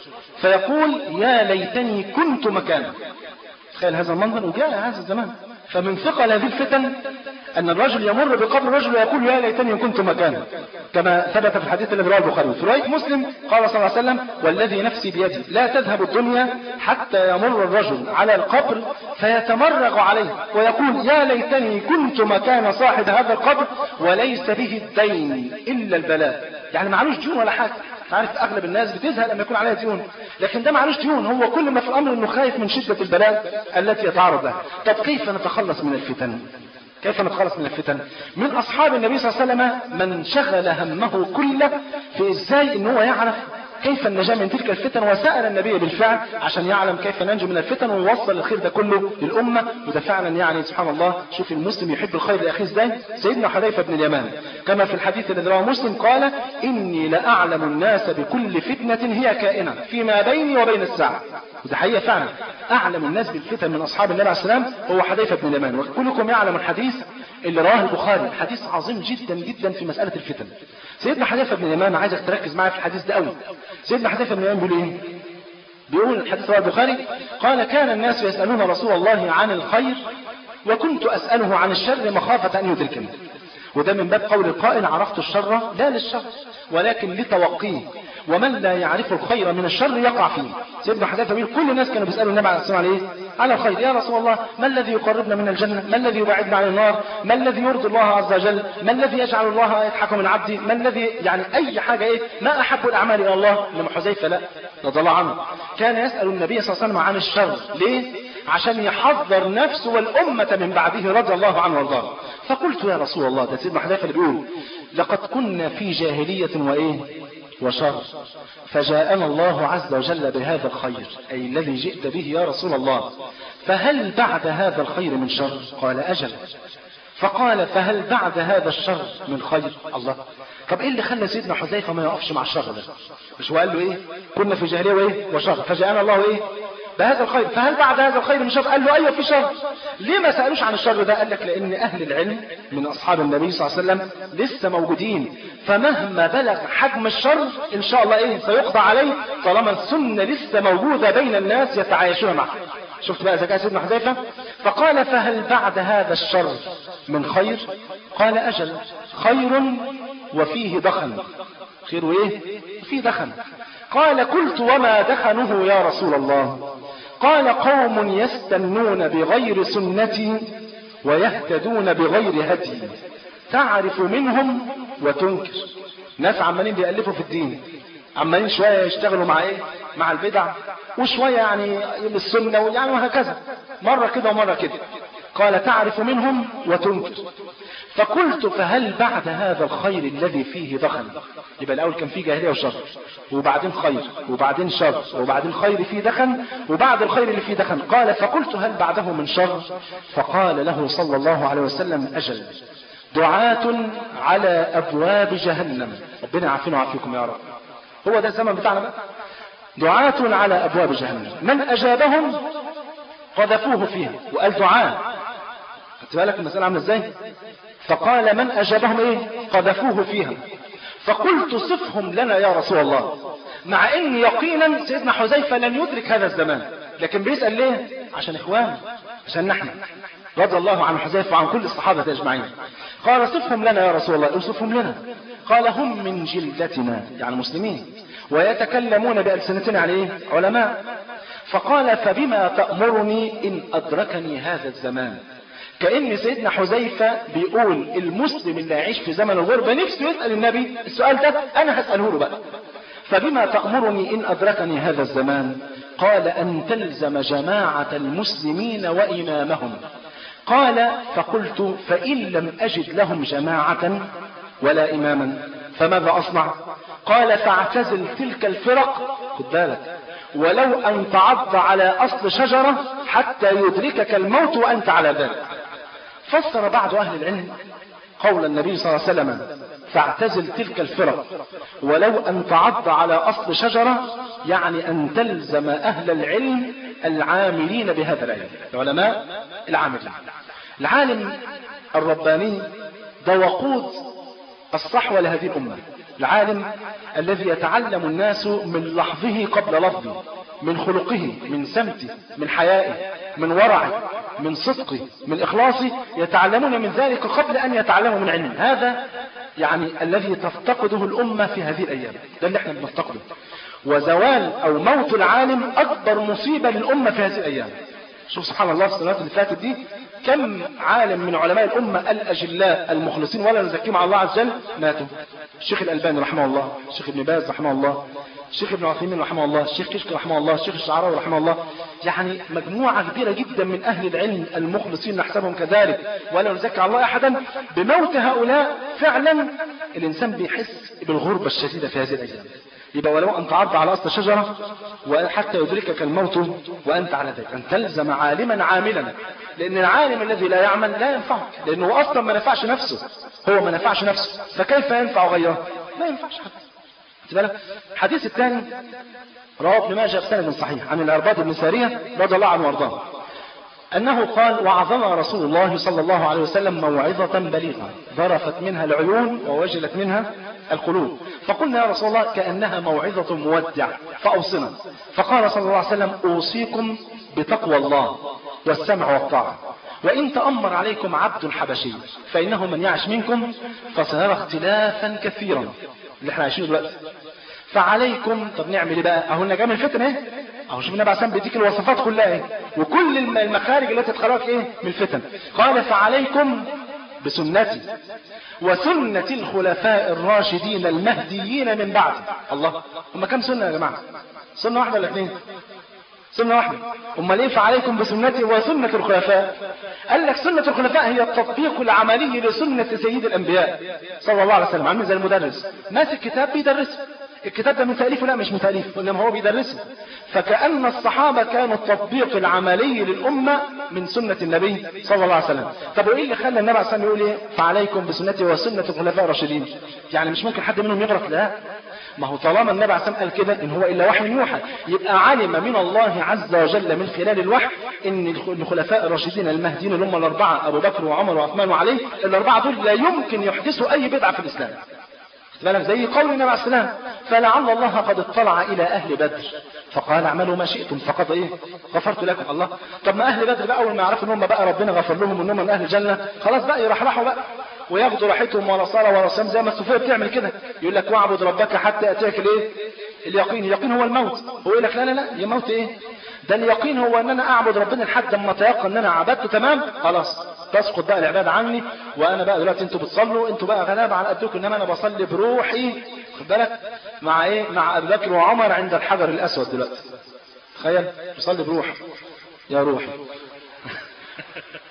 فيقول يا ليتني كنت مكانه تخيل هذا المنظر وجاء هذا الزمان فمن ثقل هذه الفتن أن الرجل يمر بقبر الرجل ويقول يا ليتني كنت مكانه كما ثبت في الحديث الذي رواه البخاري في رواية مسلم قال صلى الله عليه وسلم والذي نفسي بيده لا تذهب الدنيا حتى يمر الرجل على القبر فيتمرغ عليه ويقول يا ليتني كنت مكان صاحب هذا القبر وليس به الدين إلا البلاء يعني معلوش ديون ولا حاجة عارف اغلب الناس بتزهق لما يكون عليها ديون لكن ده معلوش ديون هو كل ما في الامر انه خايف من شدة البلاء التي يتعرض لها طب كيف نتخلص من الفتن كيف نتخلص من الفتن من اصحاب النبي صلى الله عليه وسلم من شغل همه كله في ازاي ان هو يعرف كيف النجاة من تلك الفتن وسأل النبي بالفعل عشان يعلم كيف ننجو من الفتن ويوصل الخير ده كله للأمة وده فعلا يعني سبحان الله شوف المسلم يحب الخير لأخيه ازاي سيدنا حذيفة بن اليمان كما في الحديث الذي رواه مسلم قال إني لأعلم الناس بكل فتنة هي كائنة فيما بيني وبين الساعة وده حقيقة فعلا أعلم الناس بالفتن من أصحاب النبي عليه السلام هو حذيفة بن اليمان وكلكم يعلم الحديث اللي رواه البخاري حديث عظيم جدا جدا في مسألة الفتن سيدنا حذيفة بن اليمان عايزك تركز معايا في الحديث ده قوي سيدنا حذيفة بن اليمان بيقول ايه بيقول الحديث رواه البخاري قال كان الناس يسألون رسول الله عن الخير وكنت أسأله عن الشر مخافة أن يدركني وده من باب قول القائل عرفت الشر لا للشر ولكن لتوقيه ومن لا يعرف الخير من الشر يقع فيه سيدنا حذيفه بيقول كل الناس كانوا بيسالوا النبي عليه الصلاه والسلام عليه على الخير يا رسول الله ما الذي يقربنا من الجنه ما الذي يبعدنا عن النار ما الذي يرضي الله عز وجل ما الذي يجعل الله يضحك من عبدي ما الذي يعني اي حاجه ايه ما احب الاعمال الى الله انما حذيفه لا رضي الله عنه كان يسال النبي صلى الله عليه وسلم عن الشر ليه عشان يحذر نفسه والأمة من بعده رضي الله عنه وارضاه فقلت يا رسول الله ده سيدنا حذيفه اللي بيقول لقد كنا في جاهلية وإيه وشر فجاءنا الله عز وجل بهذا الخير أي الذي جئت به يا رسول الله فهل بعد هذا الخير من شر قال أجل فقال فهل بعد هذا الشر من خير الله طب ايه اللي خلى سيدنا حذيفه ما يقفش مع الشر ده مش هو قال له ايه كنا في جاهليه وايه وشر فجاءنا الله ايه بهذا الخير فهل بعد هذا الخير من شر قال له ايوه في شر ليه ما سالوش عن الشر ده قال لك لان اهل العلم من اصحاب النبي صلى الله عليه وسلم لسه موجودين فمهما بلغ حجم الشر ان شاء الله ايه سيقضى عليه طالما السنه لسه موجوده بين الناس يتعايشون معها شفت بقى ذكاء سيدنا حذيفه فقال فهل بعد هذا الشر من خير قال اجل خير وفيه دخن خير وايه فيه دخن قال قلت وما دخنه يا رسول الله قال قوم يستنون بغير سنتي ويهتدون بغير هدي تعرف منهم وتنكر ناس عمالين بيألفوا في الدين عمالين شوية يشتغلوا مع ايه مع البدع وشوية يعني السنة يعني وهكذا مرة كده ومرة كده قال تعرف منهم وتنكر فقلت فهل بعد هذا الخير الذي فيه دخل يبقى الأول كان فيه جاهلية وشر وبعدين خير وبعدين شر وبعدين خير فيه دخل وبعد الخير اللي فيه دخل قال فقلت هل بعده من شر فقال له صلى الله عليه وسلم أجل دعاة على أبواب جهنم ربنا يعافينا ويعافيكم يا رب هو ده الزمن بتاعنا بقى دعاة على أبواب جهنم من أجابهم قذفوه فيها وقال دعاء خدت بالك المسألة عاملة ازاي فقال من أجابهم ايه قذفوه فيها فقلت صفهم لنا يا رسول الله مع ان يقينا سيدنا حذيفة لن يدرك هذا الزمان لكن بيسأل ليه عشان اخوان عشان نحن رضي الله عن حذيفة وعن كل الصحابة أجمعين قال صفهم لنا يا رسول الله اوصفهم لنا قال هم من جلدتنا يعني مسلمين ويتكلمون بألسنتنا عن ايه علماء فقال فبما تأمرني إن أدركني هذا الزمان كأن سيدنا حذيفة بيقول المسلم اللي يعيش في زمن الغربة نفسه يسأل النبي السؤال ده أنا هسأله له بقى فبما تأمرني إن أدركني هذا الزمان قال أن تلزم جماعة المسلمين وإمامهم قال فقلت فإن لم أجد لهم جماعة ولا إماما فماذا أصنع قال فاعتزل تلك الفرق خد بالك ولو أن تعض على أصل شجرة حتى يدركك الموت وأنت على ذلك فسر بعض أهل العلم قول النبي صلى الله عليه وسلم فاعتزل تلك الفرق ولو أن تعض على أصل شجرة يعني أن تلزم أهل العلم العاملين بهذا العلم العلماء العاملين العالم الرباني ده وقود الصحوة لهذه الأمة العالم الذي يتعلم الناس من لحظه قبل لفظه من خلقه من سمته من حيائه من ورعه من صدقه من إخلاصه يتعلمون من ذلك قبل أن يتعلموا من علمه هذا يعني الذي تفتقده الأمة في هذه الأيام ده اللي احنا بنفتقده وزوال أو موت العالم أكبر مصيبة للأمة في هذه الأيام شوف سبحان الله السنوات اللي فاتت دي كم عالم من علماء الأمة الأجلاء المخلصين ولا نزكيهم على الله عز وجل ماتوا الشيخ الألباني رحمه الله الشيخ ابن باز رحمه الله الشيخ ابن عثيمين رحمه الله الشيخ كشك رحمه الله الشيخ الشعراوي رحمه الله يعني مجموعة كبيرة جدا من أهل العلم المخلصين نحسبهم كذلك ولا نزكي على الله أحدا بموت هؤلاء فعلا الإنسان بيحس بالغربة الشديدة في هذه الأيام يبقى ولو أن تعض على أصل شجرة وحتى يدركك الموت وأنت على ذلك أن تلزم عالما عاملا لأن العالم الذي لا يعمل لا ينفعك لأنه أصلا ما نفعش نفسه هو ما نفعش نفسه فكيف ينفع غيره لا ينفعش حد بالك الحديث الثاني رواه ابن ماجه بسند صحيح عن العرباض بن سارية رضي الله عنه وارضاه أنه قال وعظنا رسول الله صلى الله عليه وسلم موعظة بليغة ذرفت منها العيون ووجلت منها القلوب فقلنا يا رسول الله كأنها موعظة مودع فأوصنا فقال صلى الله عليه وسلم أوصيكم بتقوى الله والسمع والطاعة وإن تأمر عليكم عبد حبشي فإنه من يعش منكم فسيرى اختلافا كثيرا اللي احنا عايشينه دلوقتي فعليكم طب نعمل ايه بقى اهو النجاة من الفتن ايه اهو شوف النبي عليه بيديك الوصفات كلها ايه وكل المخارج التي تخرجك ايه من الفتن قال فعليكم بسنتي وسنة الخلفاء الراشدين المهديين من بعد الله هم كم سنة يا جماعة سنة واحدة ولا اثنين سنة واحدة امال ايه فعليكم بسنتي وسنة الخلفاء قال لك سنة الخلفاء هي التطبيق العملي لسنة سيد الانبياء صلى الله عليه وسلم عامل زي المدرس ماسك كتاب بيدرسه الكتاب ده من تأليفه لا مش من تأليفه انما هو بيدرسه فكأن الصحابة كانوا التطبيق العملي للأمة من سنة النبي صلى الله عليه وسلم طب وايه اللي خلى النبي عليه الصلاة والسلام يقول ايه فعليكم بسنتي وسنة الخلفاء الراشدين يعني مش ممكن حد منهم يغلط لا ما هو طالما النبي عليه الصلاة قال كده ان هو الا وحي يوحى يبقى علم من الله عز وجل من خلال الوحي ان الخلفاء الراشدين المهديين اللي هم الاربعه ابو بكر وعمر وعثمان وعلي الاربعه دول لا يمكن يحدثوا اي بدعه في الاسلام بالك زي قول النبي عليه السلام فلعل الله قد اطلع الى اهل بدر فقال اعملوا ما شئتم فقد ايه غفرت لكم الله طب ما اهل بدر بقى اول ما يعرفوا ان هم بقى ربنا غفر لهم ان هم من اهل الجنه خلاص بقى يرحرحوا بقى وياخدوا راحتهم ولا صلاه ولا صيام زي ما الصوفيه بتعمل كده يقول لك واعبد ربك حتى ياتيك الايه اليقين اليقين هو الموت هو يقول لك لا لا لا يا موت ايه ده اليقين هو ان انا اعبد ربنا لحد اما اتيقن ان انا عبدته تمام خلاص تسقط بقى العباده عني وانا بقى دلوقتي انتوا بتصلوا انتوا بقى غلابه على قدكم انما انا بصلي بروحي خد بالك مع ايه مع ابي بكر وعمر عند الحجر الاسود دلوقتي تخيل بصلي بروح يا روحي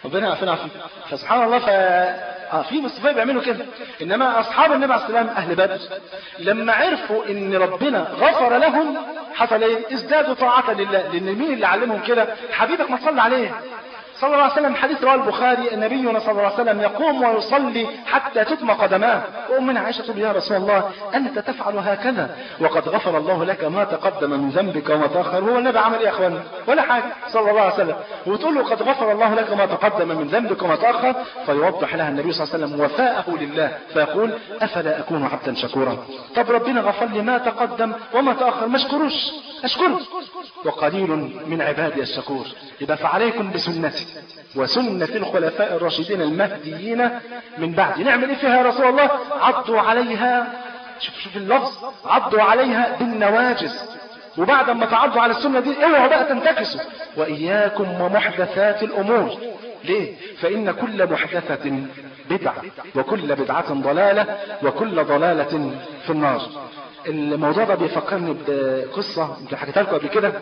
ربنا يعافينا ويعافيك فسبحان الله ف اه في مصطفى بيعملوا كده انما اصحاب النبي عليه السلام اهل بدر لما عرفوا ان ربنا غفر لهم حصل ايه ازدادوا طاعه لله لان مين اللي علمهم كده حبيبك ما تصلي عليه صلى الله عليه وسلم حديث رواه البخاري نبينا صلى الله عليه وسلم يقوم ويصلي حتى تتم قدماه وأمنا عائشة تقول يا رسول الله أنت تفعل هكذا وقد غفر الله لك ما تقدم من ذنبك وما تأخر هو النبي عمل إيه يا أخواني ولا حاجة صلى الله عليه وسلم وتقول له قد غفر الله لك ما تقدم من ذنبك وما تأخر فيوضح لها النبي صلى الله عليه وسلم وفاءه لله فيقول أفلا أكون عبدا شكورا طب ربنا غفر لي ما تقدم وما تأخر ما اشكروش اشكره وقليل من عبادي الشكور يبقى فعليكم بسنتي وسنة الخلفاء الراشدين المهديين من بعد نعمل ايه فيها يا رسول الله عضوا عليها شوف شوف اللفظ عضوا عليها بالنواجز وبعد ما تعضوا على السنة دي اوعوا بقى تنتكسوا وإياكم ومحدثات الأمور ليه؟ فإن كل محدثة بدعة وكل بدعة ضلالة وكل ضلالة في النار الموضوع ده بيفكرني بقصة يمكن حكيتها لكم قبل كده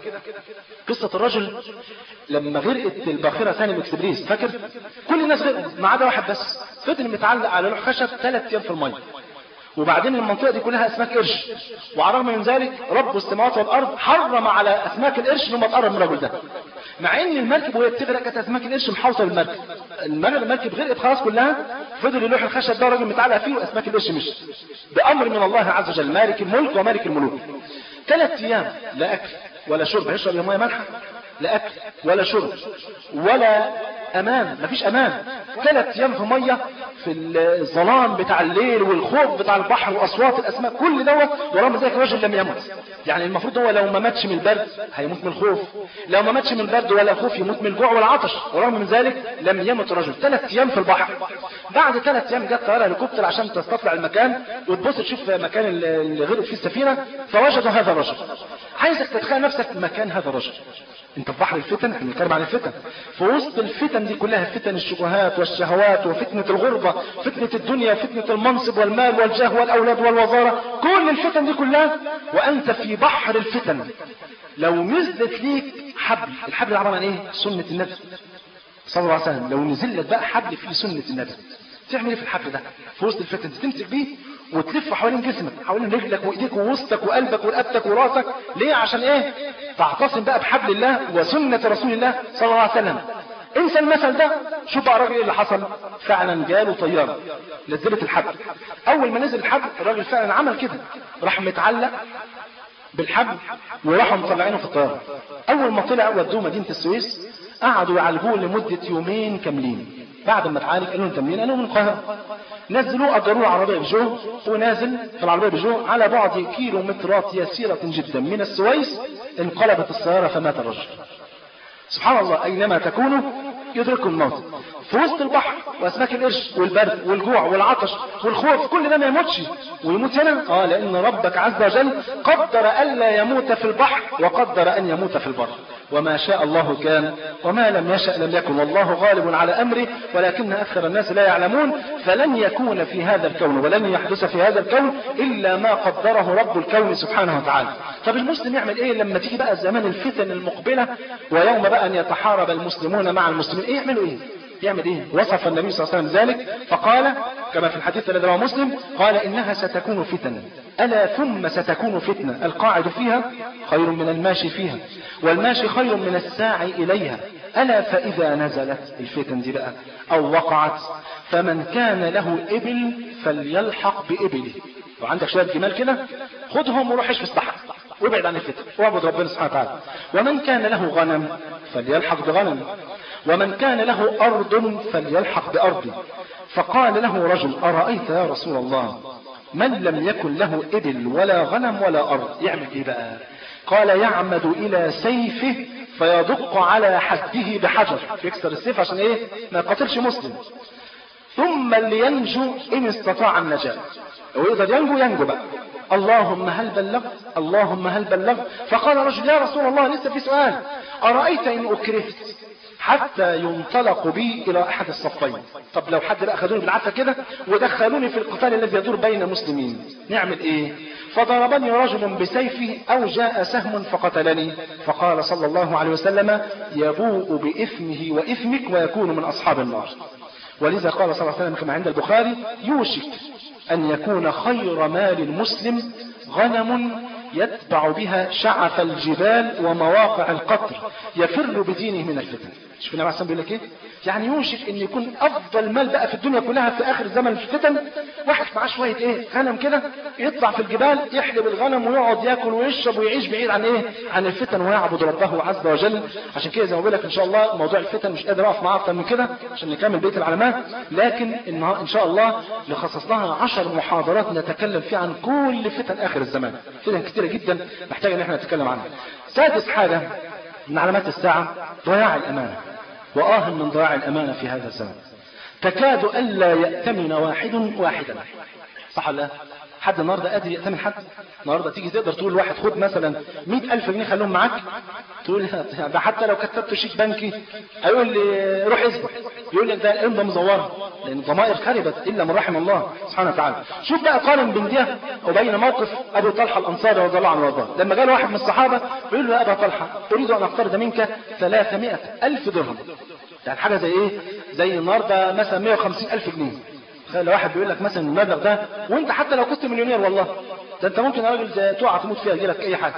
قصة الرجل لما غرقت الباخرة ثاني اكسبريس فاكر كل الناس غرقت ما عدا واحد بس فضل متعلق على لوح خشب ثلاث ايام في الميه وبعدين المنطقة دي كلها أسماك قرش وعلى الرغم من ذلك رب السماوات والأرض حرم على أسماك القرش إنهم تقرب من الرجل ده مع إن المركب وهي بتغرق كانت أسماك القرش محاوطة بالمركب المركب المركب غرقت خلاص كلها فضل اللوح الخشب ده الراجل متعلق فيه وأسماك القرش مش بأمر من الله عز وجل مالك الملك ومالك الملوك ثلاث أيام لا أكل ولا شرب هيشرب يا ميه مالحة لا أكل ولا شرب ولا أمان مفيش أمان ثلاث أيام في مية في الظلام بتاع الليل والخوف بتاع البحر وأصوات الأسماك كل دوت ورغم ذلك الرجل لم يمت يعني المفروض هو لو ما ماتش من البرد هيموت من الخوف لو ما ماتش من البرد ولا الخوف يموت من الجوع والعطش ورغم من ذلك لم يمت الرجل ثلاث أيام في البحر بعد ثلاث أيام جت طيارة هليكوبتر عشان تستطلع المكان وتبص تشوف مكان اللي غرق فيه السفينة فوجدوا هذا الرجل عايزك تتخيل نفسك مكان هذا الرجل انت في بحر الفتن احنا بنتكلم عن الفتن في وسط الفتن دي كلها فتن الشبهات والشهوات وفتنة الغربة فتنة الدنيا فتنة المنصب والمال والجاه والأولاد والوزارة كل الفتن دي كلها وأنت في بحر الفتن لو نزلت ليك حبل الحبل ده عبارة عن ايه سنة النبي صلى الله عليه وسلم لو نزل لك بقى حبل فيه سنة النبي تعمل ايه في الحبل ده في وسط الفتن تمسك بيه وتلف حوالين جسمك حوالين رجلك وايديك ووسطك وقلبك ورقبتك وراسك ليه عشان ايه تعتصم بقى بحبل الله وسنة رسول الله صلى الله عليه وسلم انسى المثل ده شوف بقى الراجل ايه اللي حصل فعلا جاله طيارة نزلت الحبل اول ما نزل الحبل الراجل فعلا عمل كده راح متعلق بالحبل وراحوا مطلعينه في الطيارة اول ما طلع ودوه مدينة السويس قعدوا يعالجوه لمدة يومين كاملين بعد ما اتعالج قالوا له تمرين قالوا من القاهرة نزلوه أجروه عربية بجو ونازل في العربية بجو على بعد كيلو مترات يسيرة جدا من السويس انقلبت السيارة فمات الرجل سبحان الله أينما تكونوا يدرككم الموت في وسط البحر واسماك القرش والبرد والجوع والعطش والخوف كل ده ما يموتش ويموت هنا اه لان ربك عز وجل قدر الا يموت في البحر وقدر ان يموت في البر وما شاء الله كان وما لم يشأ لم يكن والله غالب على امره ولكن اكثر الناس لا يعلمون فلن يكون في هذا الكون ولن يحدث في هذا الكون الا ما قدره رب الكون سبحانه وتعالى طب المسلم يعمل ايه لما تيجي بقى زمان الفتن المقبله ويوم بقى ان يتحارب المسلمون مع المسلمين ايه يعملوا ايه يعمل ايه وصف النبي صلى الله عليه وسلم ذلك فقال كما في الحديث الذي رواه مسلم قال انها ستكون فتنه الا ثم ستكون فتنه القاعد فيها خير من الماشي فيها والماشي خير من الساعي اليها الا فاذا نزلت الفتن دي بقى او وقعت فمن كان له ابل فليلحق بابله وعندك شويه جمال كده خدهم وروح اشفي الصحراء وابعد عن الفتن واعبد ربنا سبحانه وتعالى ومن كان له غنم فليلحق بغنم ومن كان له أرض فليلحق بأرضه فقال له رجل أرأيت يا رسول الله من لم يكن له إبل ولا غنم ولا أرض يعمل إيه بقى قال يعمد إلى سيفه فيدق على حده بحجر يكسر السيف عشان إيه ما يقتلش مسلم ثم لينجو إن استطاع النجاة ويقدر ينجو ينجو بقى اللهم هل بلغت اللهم هل بلغت فقال رجل يا رسول الله لسه في سؤال أرأيت إن أكرهت حتى ينطلق بي الى احد الصفين طب لو حد بقى خدوني بالعافيه كده ودخلوني في القتال الذي يدور بين المسلمين نعمل ايه فضربني رجل بسيفه او جاء سهم فقتلني فقال صلى الله عليه وسلم يبوء باثمه واثمك ويكون من اصحاب النار ولذا قال صلى الله عليه وسلم كما عند البخاري يوشك ان يكون خير مال المسلم غنم يتبع بها شعف الجبال ومواقع القطر يفر بدينه من الفتن شوف النبي عليه بيقول لك ايه يعني يوشك ان يكون افضل مال بقى في الدنيا كلها في اخر زمن الفتن واحد معاه شويه ايه غنم كده يطلع في الجبال يحلب الغنم ويقعد ياكل ويشرب ويعيش بعيد عن ايه عن الفتن ويعبد ربه عز وجل عشان كده زي ما بقول لك ان شاء الله موضوع الفتن مش قادر اقف معاه اكتر من كده عشان نكمل بقيه العلامات لكن إن, ان شاء الله نخصص لها 10 محاضرات نتكلم فيها عن كل فتن اخر الزمان فتن كتيره جدا محتاج ان احنا نتكلم عنها سادس حاجه من علامات الساعه ضياع الامانه وآه من ضياع الأمانة في هذا الزمن تكاد ألا يأتمن واحد واحدا صح ولا لا؟ حد النهارده قادر يأتمن حد النهارده تيجي تقدر تقول واحد خد مثلا مئة ألف جنيه خليهم معاك تقول ده حتى لو كتبت شيك بنكي هيقول لي روح اثبت يقول لك ده الامضه مزوره لان الضمائر خربت الا من رحم الله سبحانه وتعالى شوف بقى قارن بين ده وبين موقف ابي طلحه الانصاري رضي الله عنه وارضاه لما جاء واحد من الصحابه بيقول له يا ابا طلحه اريد ان اقترض منك 300 الف درهم يعني حاجه زي ايه زي النهارده مثلا 150 الف جنيه تخيل واحد بيقول لك مثلا المبلغ ده وانت حتى لو كنت مليونير والله ده انت ممكن يا راجل تقع تموت فيها يجي لك اي حاجه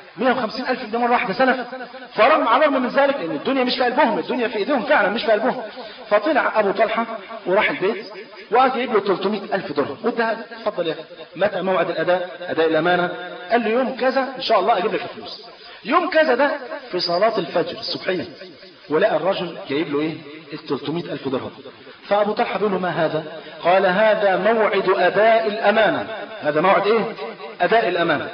150 ألف جنيه مرة واحدة سلف فرغم على الرغم من ذلك ان الدنيا مش في قلبهم الدنيا في ايديهم فعلا مش في قلبهم فطلع ابو طلحة وراح البيت وقعد يجيب له 300 ألف درهم وادها اتفضل يا اخي متى موعد الاداء اداء الامانة قال له يوم كذا ان شاء الله اجيب لك الفلوس يوم كذا ده في صلاة الفجر الصبحية ولقى الرجل جايب له ايه ال 300 ألف درهم فأبو طلحة بيقول له ما هذا قال هذا موعد أداء الأمانة هذا موعد إيه أداء الأمانة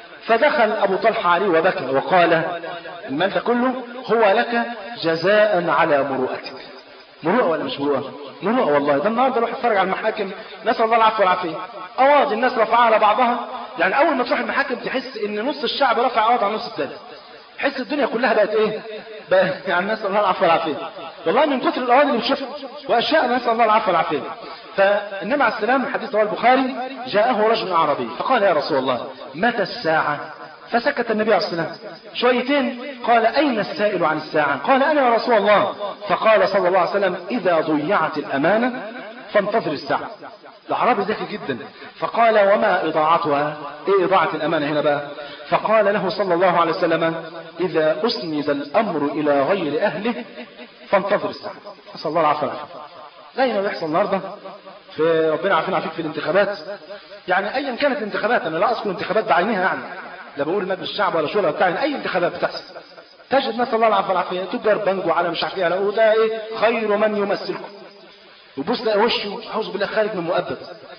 فدخل أبو طلحة عليه وبكى وقال المال ده كله هو لك جزاء على مروءتك مروءة ولا مش مروءة مروءة والله ده النهارده روح اتفرج على المحاكم نسأل الله العفو والعافية قواضي الناس رفعها على بعضها يعني أول ما تروح المحاكم تحس إن نص الشعب رفع قواضي على النص الثاني حس الدنيا كلها بقت ايه بقى يعني نسال الله العفو والعافيه والله من كثر القواضي اللي بنشوفها واشياء نسال الله العفو والعافيه فالنبي عليه السلام حديث رواه البخاري جاءه رجل عربي فقال يا رسول الله متى الساعه فسكت النبي عليه الصلاه والسلام شويتين قال اين السائل عن الساعه قال انا يا رسول الله فقال صلى الله عليه وسلم اذا ضيعت الامانه فانتظر الساعه الأعرابي ذكي جدا فقال وما إضاعتها إيه إضاعة الأمانة هنا بقى فقال له صلى الله عليه وسلم إذا أسند الأمر إلى غير أهله فانتظر الساعة نسأل الله العافية زي ما بيحصل النهارده في ربنا عارفين عارفين في الانتخابات يعني ايا كانت الانتخابات انا لا اذكر انتخابات بعينها يعني لا بقول مجلس الشعب ولا شورى بتاع اي انتخابات بتحصل تجد نسال الله العافيه والعافيه تجار بنجو على مش عارف ايه وده ايه خير من يمثلكم وبص لقى وشه اعوذ بالله خارج من مؤبد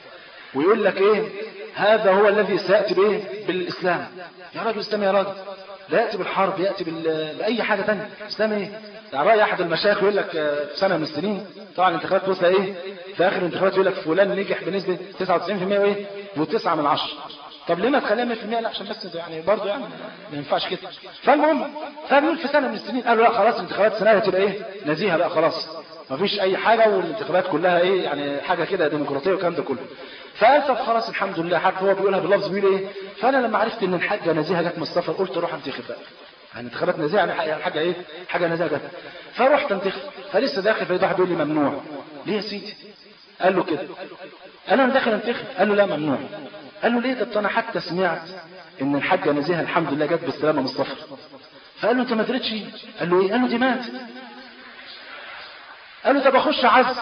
ويقول لك ايه هذا هو الذي سياتي بايه بالاسلام يا راجل اسلام يا راجل لا ياتي بالحرب ياتي بال... باي حاجه ثانيه اسلام ايه يعني راي احد المشايخ يقول لك في سنه من السنين طبعا الانتخابات توصل ايه في اخر الانتخابات يقول لك فلان نجح بنسبه 99% وايه و9 من 10 طب ليه ما تخليها 100% لا عشان بس يعني برضه يعني ما ينفعش كده فالمهم فبنقول في سنه من السنين قالوا لا خلاص الانتخابات السنه هتبقى ايه نزيهه بقى خلاص ما فيش اي حاجه والانتخابات كلها ايه يعني حاجه كده ديمقراطيه والكلام ده كله فقال طب خلاص الحمد لله حتى هو بيقولها باللفظ بيقول ايه فانا لما عرفت ان الحاجه نزيهه جت من السفر قلت اروح انتخب بقى يعني انتخابات نزيهه يعني حاجه ايه حاجه نزيهه جت فرحت انتخب فلسه داخل في واحد بيقول لي ممنوع ليه يا سيدي قال له كده قال له انا داخل انتخب قال له لا ممنوع قال له ليه طب انا حتى سمعت ان الحاجه نزيهه الحمد لله جت بالسلامه من السفر فقال له انت ما دريتش قال له ايه قال له دي مات قال له طب اخش عزل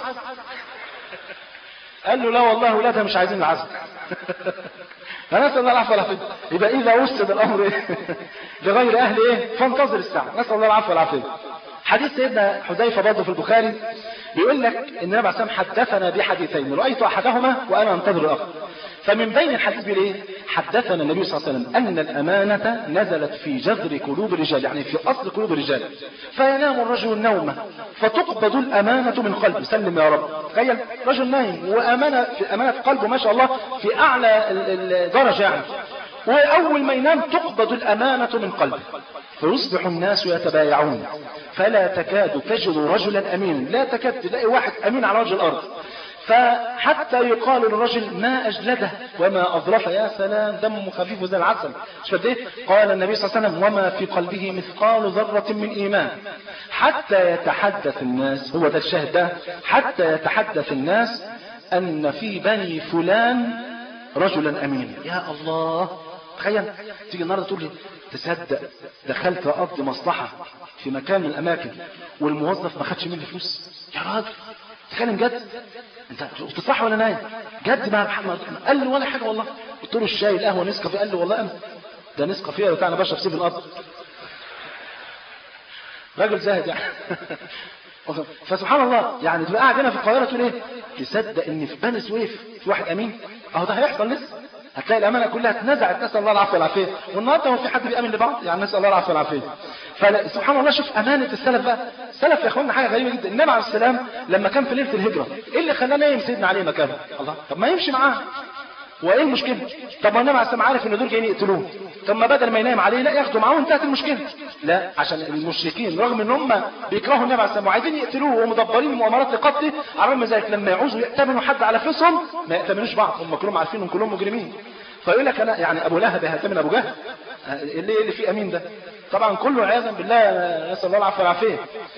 قال له لا والله ولادها مش عايزين العزل فنسأل الله العفو والعافية يبقى إذا وسد الأمر إيه؟ لغير أهل إيه فانتظر الساعة نسأل الله العفو والعافية حديث سيدنا حذيفة برضه في البخاري بيقول لك ان النبي عليه حدثنا بحديثين رأيت أحدهما وأنا أنتظر الآخر فمن بين الحديث بيقول ايه حدثنا النبي صلى الله عليه وسلم أن الأمانة نزلت في جذر قلوب الرجال يعني في أصل قلوب الرجال فينام الرجل نومه فتقبض الأمانة من قلبه سلم يا رب تخيل رجل نايم وأمانة في أمانة قلبه ما شاء الله في أعلى الدرجة يعني وأول ما ينام تقبض الأمانة من قلبه فيصبح الناس يتبايعون فلا تكاد تجد رجلا أمينا لا تكاد تلاقي واحد أمين على وجه الأرض فحتى يقال للرجل ما أجلده وما أظرفه يا سلام دمه خفيف زي العسل مش قد ايه قال النبي صلى الله عليه وسلم وما في قلبه مثقال ذرة من إيمان حتى يتحدث الناس هو ده الشاهد ده حتى يتحدث الناس أن في بني فلان رجلا أمينا يا الله تخيل تيجي النهارده تقول لي تصدق دخلت اقضي مصلحه في مكان من الاماكن والموظف ما خدش مني فلوس يا راجل تتكلم جد انت بتصح ولا نايم جد ما قال لي ولا حاجه والله قلت له الشاي القهوه نسكافيه قال لي والله انا ده نسكافيه بتاع انا بشرب سيف القطر راجل زاهد يعني فسبحان الله يعني تبقى قاعد هنا في القاهره تقول ايه تصدق ان في بني سويف في واحد امين اهو ده هيحصل لسه هتلاقي الامانه كلها اتنزعت نسال الله العفو والعافيه والنهارده هو في حد بيامن لبعض يعني نسال الله العفو والعافيه فسبحان الله شوف امانه السلف بقى السلف يا اخوانا حاجه غريبه جدا النبي عليه السلام لما كان في ليله الهجره ايه اللي خلاه نايم سيدنا علي مكانه الله طب ما يمشي معاه وايه المشكله طب ما النبي عليه السلام عارف ان دول جايين يقتلوه طب ما بدل ما ينام عليه لا ياخدوا معاه وانتهت المشكله لا عشان المشركين رغم ان هم بيكرهوا النبي عليه السلام وعايزين يقتلوه ومدبرين مؤامرات لقتله على رغم ذلك لما يعوزوا يأتمنوا حد على فلوسهم ما يأتمنوش بعض هم كلهم عارفين ان كلهم مجرمين فيقول لك انا يعني ابو لهب هيأتمن ابو جهل اللي اللي فيه امين ده طبعا كله عياذا بالله نسال الله العفو والعافيه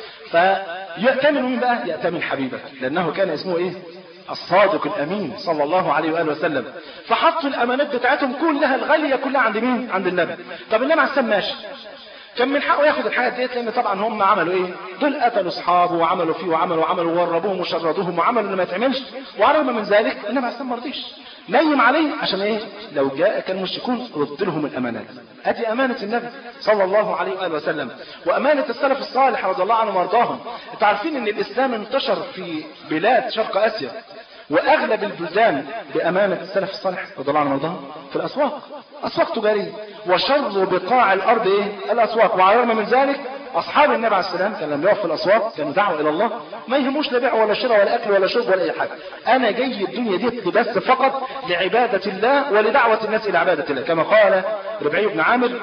فيأتمن مين بقى يأتمن حبيبك لانه كان اسمه ايه الصادق الامين صلى الله عليه واله وسلم فحطوا الامانات بتاعتهم كلها الغاليه كلها عند مين عند النبي طب النبي عليه السلام ماشي كان من حقه ياخد الحاجات ديت لان طبعا هم عملوا ايه دول قتلوا اصحابه وعملوا فيه وعملوا وعملوا ووربوهم وشردوهم وعملوا اللي ما يتعملش وعلى من ذلك النبي عليه السلام ما رضيش نيم عليه عشان ايه لو جاء كان المشركون رد لهم الامانات ادي امانه النبي صلى الله عليه واله وسلم وامانه السلف الصالح رضي الله عنهم وارضاهم انتوا عارفين ان الاسلام انتشر في بلاد شرق اسيا واغلب البلدان بامانه السلف الصالح رضي الله عنهم وارضاهم في الاسواق اسواق تجاريه وشر بقاع الارض ايه الاسواق وعلى الرغم من ذلك اصحاب النبي عليه السلام كان لما يقف في الاسواق كانوا دعوه الى الله ما يهموش لا بيع ولا شراء ولا اكل ولا شرب ولا اي حاجه انا جاي الدنيا دي بس فقط لعباده الله ولدعوه الناس الى عباده الله كما قال ربعي بن عامر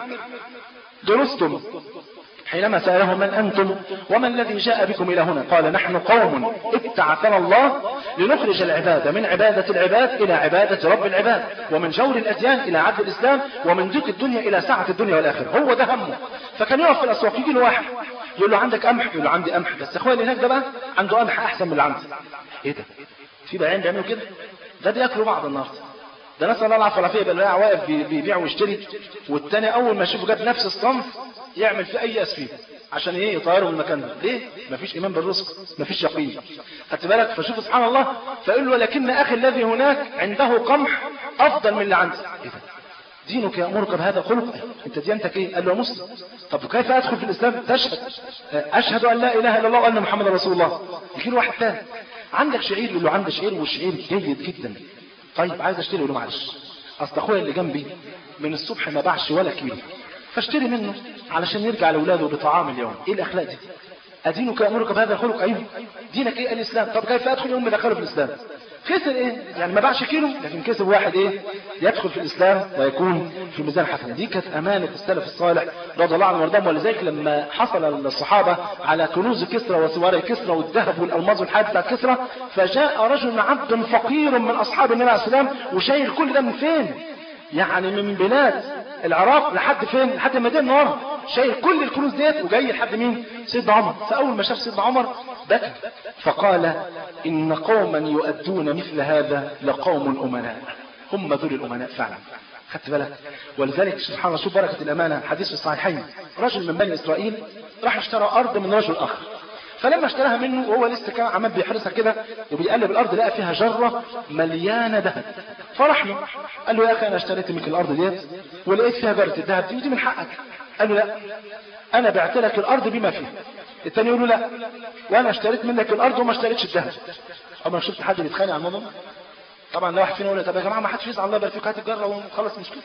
درستم حينما سألهم من أنتم وما الذي جاء بكم إلى هنا قال نحن قوم ابتعثنا الله لنخرج العبادة من عبادة العباد إلى عبادة رب العباد ومن جور الأديان إلى عدل الإسلام ومن ضيق الدنيا إلى سعة الدنيا والآخرة هو ده همه فكان يقف في الأسواق يجي له واحد يقول له عندك قمح يقول له عندي قمح بس أخويا اللي هناك ده بقى عنده قمح أحسن من اللي عندي إيه ده في بيعين بيعملوا كده ده بياكلوا بعض النهارده ده نسأل الله العفو والعافية يبقى البائع واقف بيبيع ويشتري والتاني أول ما يشوفه جاب نفس الصنف يعمل في أي أسفين عشان ايه يطيروا من المكان ده ليه مفيش ايمان بالرزق مفيش يقين خدت بالك فشوف سبحان الله فيقول له ولكن اخي الذي هناك عنده قمح افضل من اللي عندي ايه ده دينك يأمرك بهذا الخلق انت ديانتك ايه قال له مسلم طب كيف ادخل في الاسلام تشهد اشهد ان لا اله الا الله وان محمد رسول الله يجي له واحد ثاني عندك شعير يقول له عندي شعير والشعير جيد جدا طيب عايز اشتري يقول له معلش اصل اخويا اللي جنبي من الصبح ما باعش ولا كيلو فاشتري منه علشان يرجع لاولاده بطعام اليوم ايه الاخلاق دي ادينك يامرك بهذا الخلق ايوه دينك ايه الاسلام طب كيف ادخل يوم بدخله في الاسلام خسر ايه يعني ما باعش كيلو لكن كسب واحد ايه يدخل في الاسلام ويكون في ميزان حسنه دي كانت امانه السلف الصالح رضي الله عنهم وارضاهم ولذلك لما حصل الصحابه على كنوز كسرى وسواري كسرى والذهب والالماظ والحاجات بتاعت كسرى فجاء رجل عبد فقير من اصحاب النبي عليه السلام وشايل كل ده من فين يعني من بلاد العراق لحد فين لحد المدينه المنوره شايل كل الكنوز ديت وجاي لحد مين سيدنا عمر فاول ما شاف سيدنا عمر بكى فقال ان قوما يؤدون مثل هذا لقوم امناء هم دول الامناء فعلا خدت بالك ولذلك سبحان الله شوف بركه الامانه حديث في الصحيحين رجل من بني اسرائيل راح اشترى ارض من رجل اخر فلما اشتراها منه وهو لسه كان عمال بيحرسها كده وبيقلب الارض لقى فيها جره مليانه ذهب فرح له قال له يا اخي انا اشتريت منك الارض ديت ولقيت فيها جره الذهب دي ودي من حقك قال له لا انا بعت لك الارض بما فيها التاني يقول له لا وانا اشتريت منك الارض وما اشتريتش الذهب اما شفت حد بيتخانق على الموضوع طبعا لو واحد فينا يقول طب يا جماعه ما حدش يزعل الله يبارك فيك هات الجره ونخلص المشكله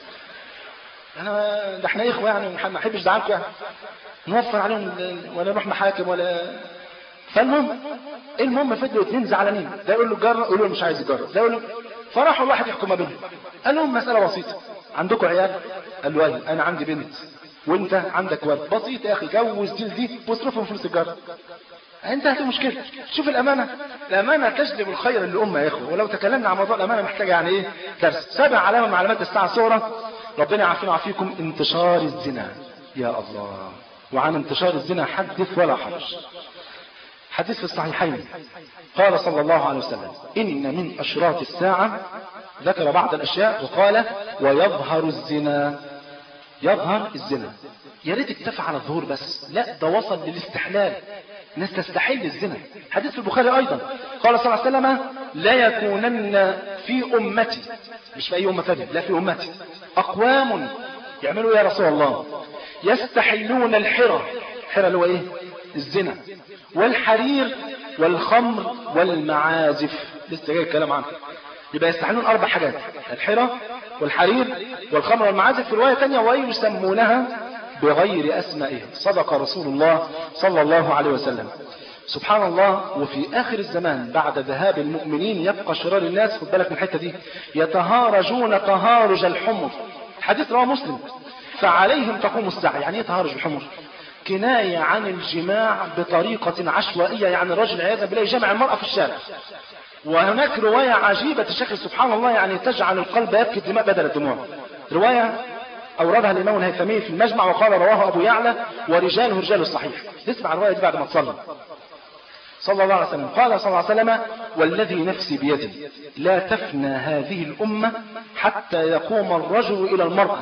انا ده احنا اخوه يعني ما احبش ازعلكم يعني نوفر عليهم ولا نروح محاكم ولا فالمهم المهم فضلوا اثنين زعلانين ده يقول له جرة يقول له مش عايز يجرب ده يقول له فراحوا الواحد يحكم ما بينهم قال لهم مسألة بسيطة عندكم عيال قال له ايوه انا عندي بنت وانت عندك ولد بسيط يا اخي جوز دي دي واصرفهم فلوس الجار انتهت المشكله شوف الامانه الامانه تجلب الخير للامه يا اخوه ولو تكلمنا عن موضوع الامانه محتاجه يعني ايه درس سابع علامه من علامات الساعه الصغرى ربنا يعافينا ويعافيكم انتشار الزنا يا الله وعن انتشار الزنا حدث ولا حرج حديث في الصحيحين قال صلى الله عليه وسلم إن من أشراط الساعة ذكر بعض الأشياء وقال ويظهر الزنا يظهر الزنا يا ريت اكتفى على الظهور بس لا ده وصل للاستحلال الناس تستحل الزنا حديث في البخاري أيضا قال صلى الله عليه وسلم لا يكونن في أمتي مش في أي أمة ثانية لا في أمتي أقوام يعملوا يا رسول الله يستحلون الحرى الحرى اللي هو ايه الزنا والحرير والخمر والمعازف لسه جاي الكلام عنه يبقى يستحلون اربع حاجات الحرى والحرير والخمر والمعازف في روايه ثانيه ويسمونها بغير اسمائها صدق رسول الله صلى الله عليه وسلم سبحان الله وفي اخر الزمان بعد ذهاب المؤمنين يبقى شرار الناس خد بالك من الحته دي يتهارجون تهارج الحمر حديث رواه مسلم فعليهم تقوم الساعه يعني ايه تهارج الحمر كناية عن الجماع بطريقة عشوائية يعني الرجل عياذا بالله يجمع المرأة في الشارع وهناك رواية عجيبة الشكل سبحان الله يعني تجعل القلب يبكي الدماء بدل الدموع رواية أوردها الإمام الهيثمي في المجمع وقال رواه أبو يعلى ورجاله رجال الصحيح اسمع الرواية دي بعد ما تصلى صلى الله عليه وسلم قال صلى الله عليه وسلم والذي نفسي بيدي لا تفنى هذه الأمة حتى يقوم الرجل إلى المرأة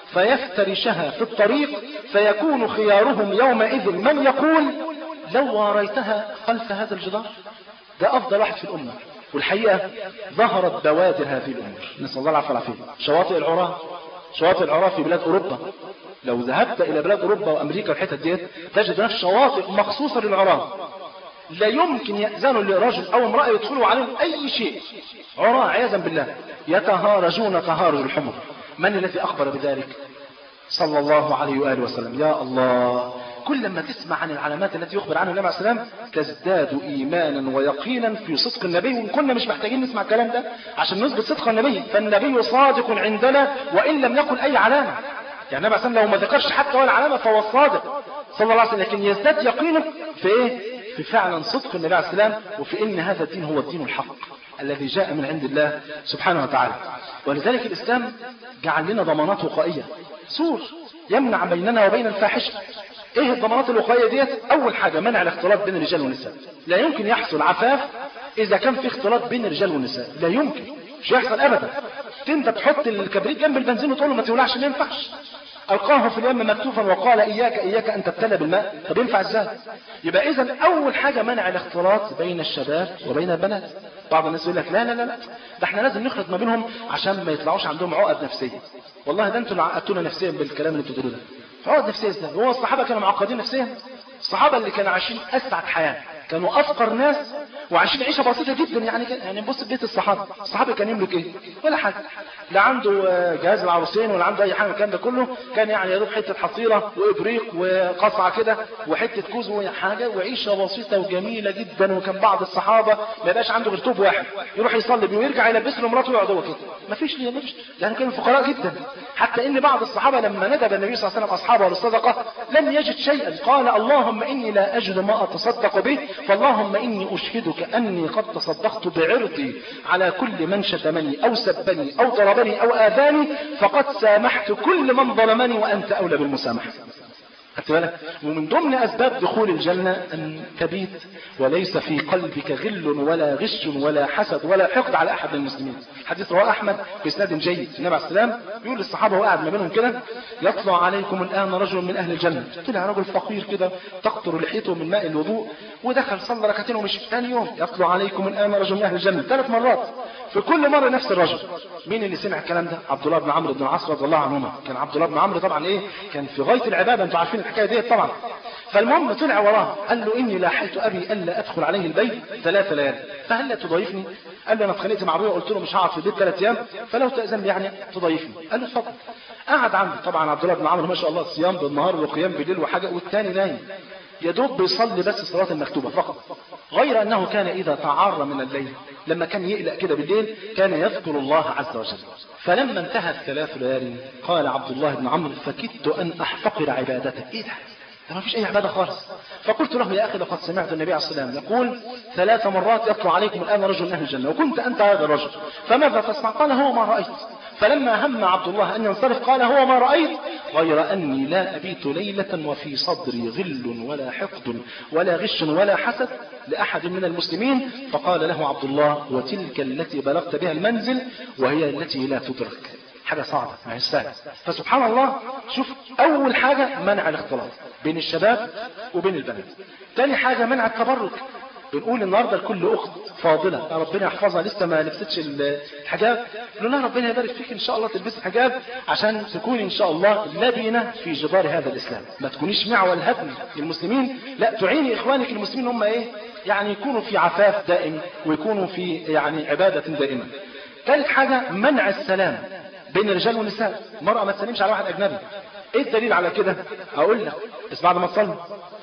فيفترشها في الطريق فيكون خيارهم يومئذ من يقول لو واريتها خلف هذا الجدار ده أفضل واحد في الأمة والحقيقة ظهرت بوادر هذه الأمور نسأل الله العافية والعافية شواطئ العراة شواطئ العراة في بلاد أوروبا لو ذهبت إلى بلاد أوروبا وأمريكا والحتت ديت تجد هناك شواطئ مخصوصة للعراة لا يمكن يأذنوا لرجل أو امرأة يدخلوا عليهم أي شيء عراة عياذا بالله يتهارجون تهارج الحمر من الذي أخبر بذلك صلى الله عليه وآله وسلم يا الله كل ما تسمع عن العلامات التي يخبر عنها النبي عليه السلام تزداد إيمانا ويقينا في صدق النبي وإن كنا مش محتاجين نسمع الكلام ده عشان نثبت صدق النبي فالنبي صادق عندنا وإن لم يكن أي علامة يعني النبي عليه السلام لو ما ذكرش حتى ولا علامة فهو الصادق صلى الله عليه وسلم لكن يزداد يقينه في إيه في فعلا صدق النبي عليه السلام وفي ان هذا الدين هو الدين الحق الذي جاء من عند الله سبحانه وتعالى ولذلك الاسلام جعل لنا ضمانات وقائيه سور يمنع بيننا وبين الفاحشه ايه الضمانات الوقائيه ديت اول حاجه منع الاختلاط بين الرجال والنساء لا يمكن يحصل عفاف اذا كان في اختلاط بين الرجال والنساء لا يمكن مش هيحصل ابدا انت تحط الكبريت جنب البنزين وتقول له ما تولعش ما ينفعش ألقاه في اليم مكتوفا وقال إياك إياك أن تبتلى بالماء طب ينفع إزاي يبقى إذا أول حاجة منع الاختلاط بين الشباب وبين البنات بعض الناس يقول لك لا لا لا لا ده احنا لازم نخلط ما بينهم عشان ما يطلعوش عندهم عقد نفسية والله ده انتوا اللي عقدتونا نفسيا بالكلام اللي بتقولوه ده عقد نفسية ازاي هو الصحابة كانوا معقدين نفسيا الصحابة اللي كانوا عايشين أسعد حياة كانوا أفقر ناس وعايشين عيشة بسيطة جدا يعني يعني بص بيت الصحابة الصحابة كان يملك ايه ولا حاجة لا عنده جهاز العروسين ولا عنده اي حاجة الكلام ده كله كان يعني يا دوب حتة حصيرة وابريق وقصعة كده وحتة كوز وحاجة وعيشة بسيطة وجميلة جدا وكان بعض الصحابة ما يبقاش عنده غير توب واحد يروح يصلي بيه ويرجع يلبس له مراته ويقعد هو كده ما فيش ليه مفيش يعني كانوا فقراء جدا حتى ان بعض الصحابة لما ندب النبي صلى الله عليه وسلم اصحابه للصدقة لم يجد شيئا قال اللهم اني لا اجد ما اتصدق به فاللهم اني اشهدك اني قد تصدقت بعرضي على كل من شتمني او سبني او ضربني او اذاني فقد سامحت كل من ظلمني وانت اولى بالمسامحه خدت بالك ومن ضمن اسباب دخول الجنه ان تبيت وليس في قلبك غل ولا غش ولا حسد ولا حقد على احد من المسلمين حديث رواه احمد باسناد جيد النبي عليه السلام بيقول للصحابه وقعد ما بينهم كده يطلع عليكم الان رجل من اهل الجنه طلع رجل فقير كده تقطر لحيته من ماء الوضوء ودخل صلى ركعتين ومشي ثاني يوم يطلع عليكم الان رجل من اهل الجنه ثلاث مرات في كل مره نفس الرجل مين اللي سمع الكلام ده عبد الله بن عمرو بن العاص رضي الله عنهما كان عبد الله بن عمرو طبعا ايه كان في غايه العباده انتوا عارفين الحكايه ديت طبعا فالمهم طلع وراه قال له اني لاحيت ابي الا ادخل عليه البيت ثلاث ليال فهل لا تضيفني قال له انا اتخانقت مع ابويا قلت له مش هقعد في البيت ثلاث ايام فلو تاذن لي يعني تضيفني قال له اتفضل قعد عنده طبعا عبد الله بن عمرو ما شاء الله صيام بالنهار وقيام بالليل وحاجه والثاني نايم يا دوب بيصلي بس الصلاه المكتوبه فقط غير انه كان اذا تعار من الليل لما كان يقلق كده بالليل كان يذكر الله عز وجل فلما انتهت ثلاث ليال قال عبد الله بن عمرو فكدت أن أحتقر عبادتك إيه ده؟ ده ما فيش أي عبادة خالص فقلت له يا أخي لقد سمعت النبي عليه الصلاة والسلام يقول ثلاث مرات يطلع عليكم الآن رجل من أهل الجنة وكنت أنت هذا الرجل فماذا تصنع قال هو ما رأيت فلما هم عبد الله أن ينصرف قال هو ما رأيت غير أني لا أبيت ليلة وفي صدري غل ولا حقد ولا غش ولا حسد لأحد من المسلمين فقال له عبد الله وتلك التي بلغت بها المنزل وهي التي لا تدرك حاجة صعبة ما هي سهلة فسبحان الله شوف أول حاجة منع الاختلاط بين الشباب وبين البنات تاني حاجة منع التبرج بنقول النهارده لكل اخت فاضله يا ربنا يحفظها لسه ما لبستش الحجاب نقول لها ربنا يبارك فيك ان شاء الله تلبسي حجاب عشان تكوني ان شاء الله لبنه في جدار هذا الاسلام ما تكونيش معول هدم للمسلمين لا تعيني اخوانك المسلمين هم ايه يعني يكونوا في عفاف دائم ويكونوا في يعني عباده دائمه ثالث حاجه منع السلام بين الرجال والنساء المرأة ما تسلمش على واحد أجنبي إيه الدليل على كده أقول لك بس بعد ما تصلي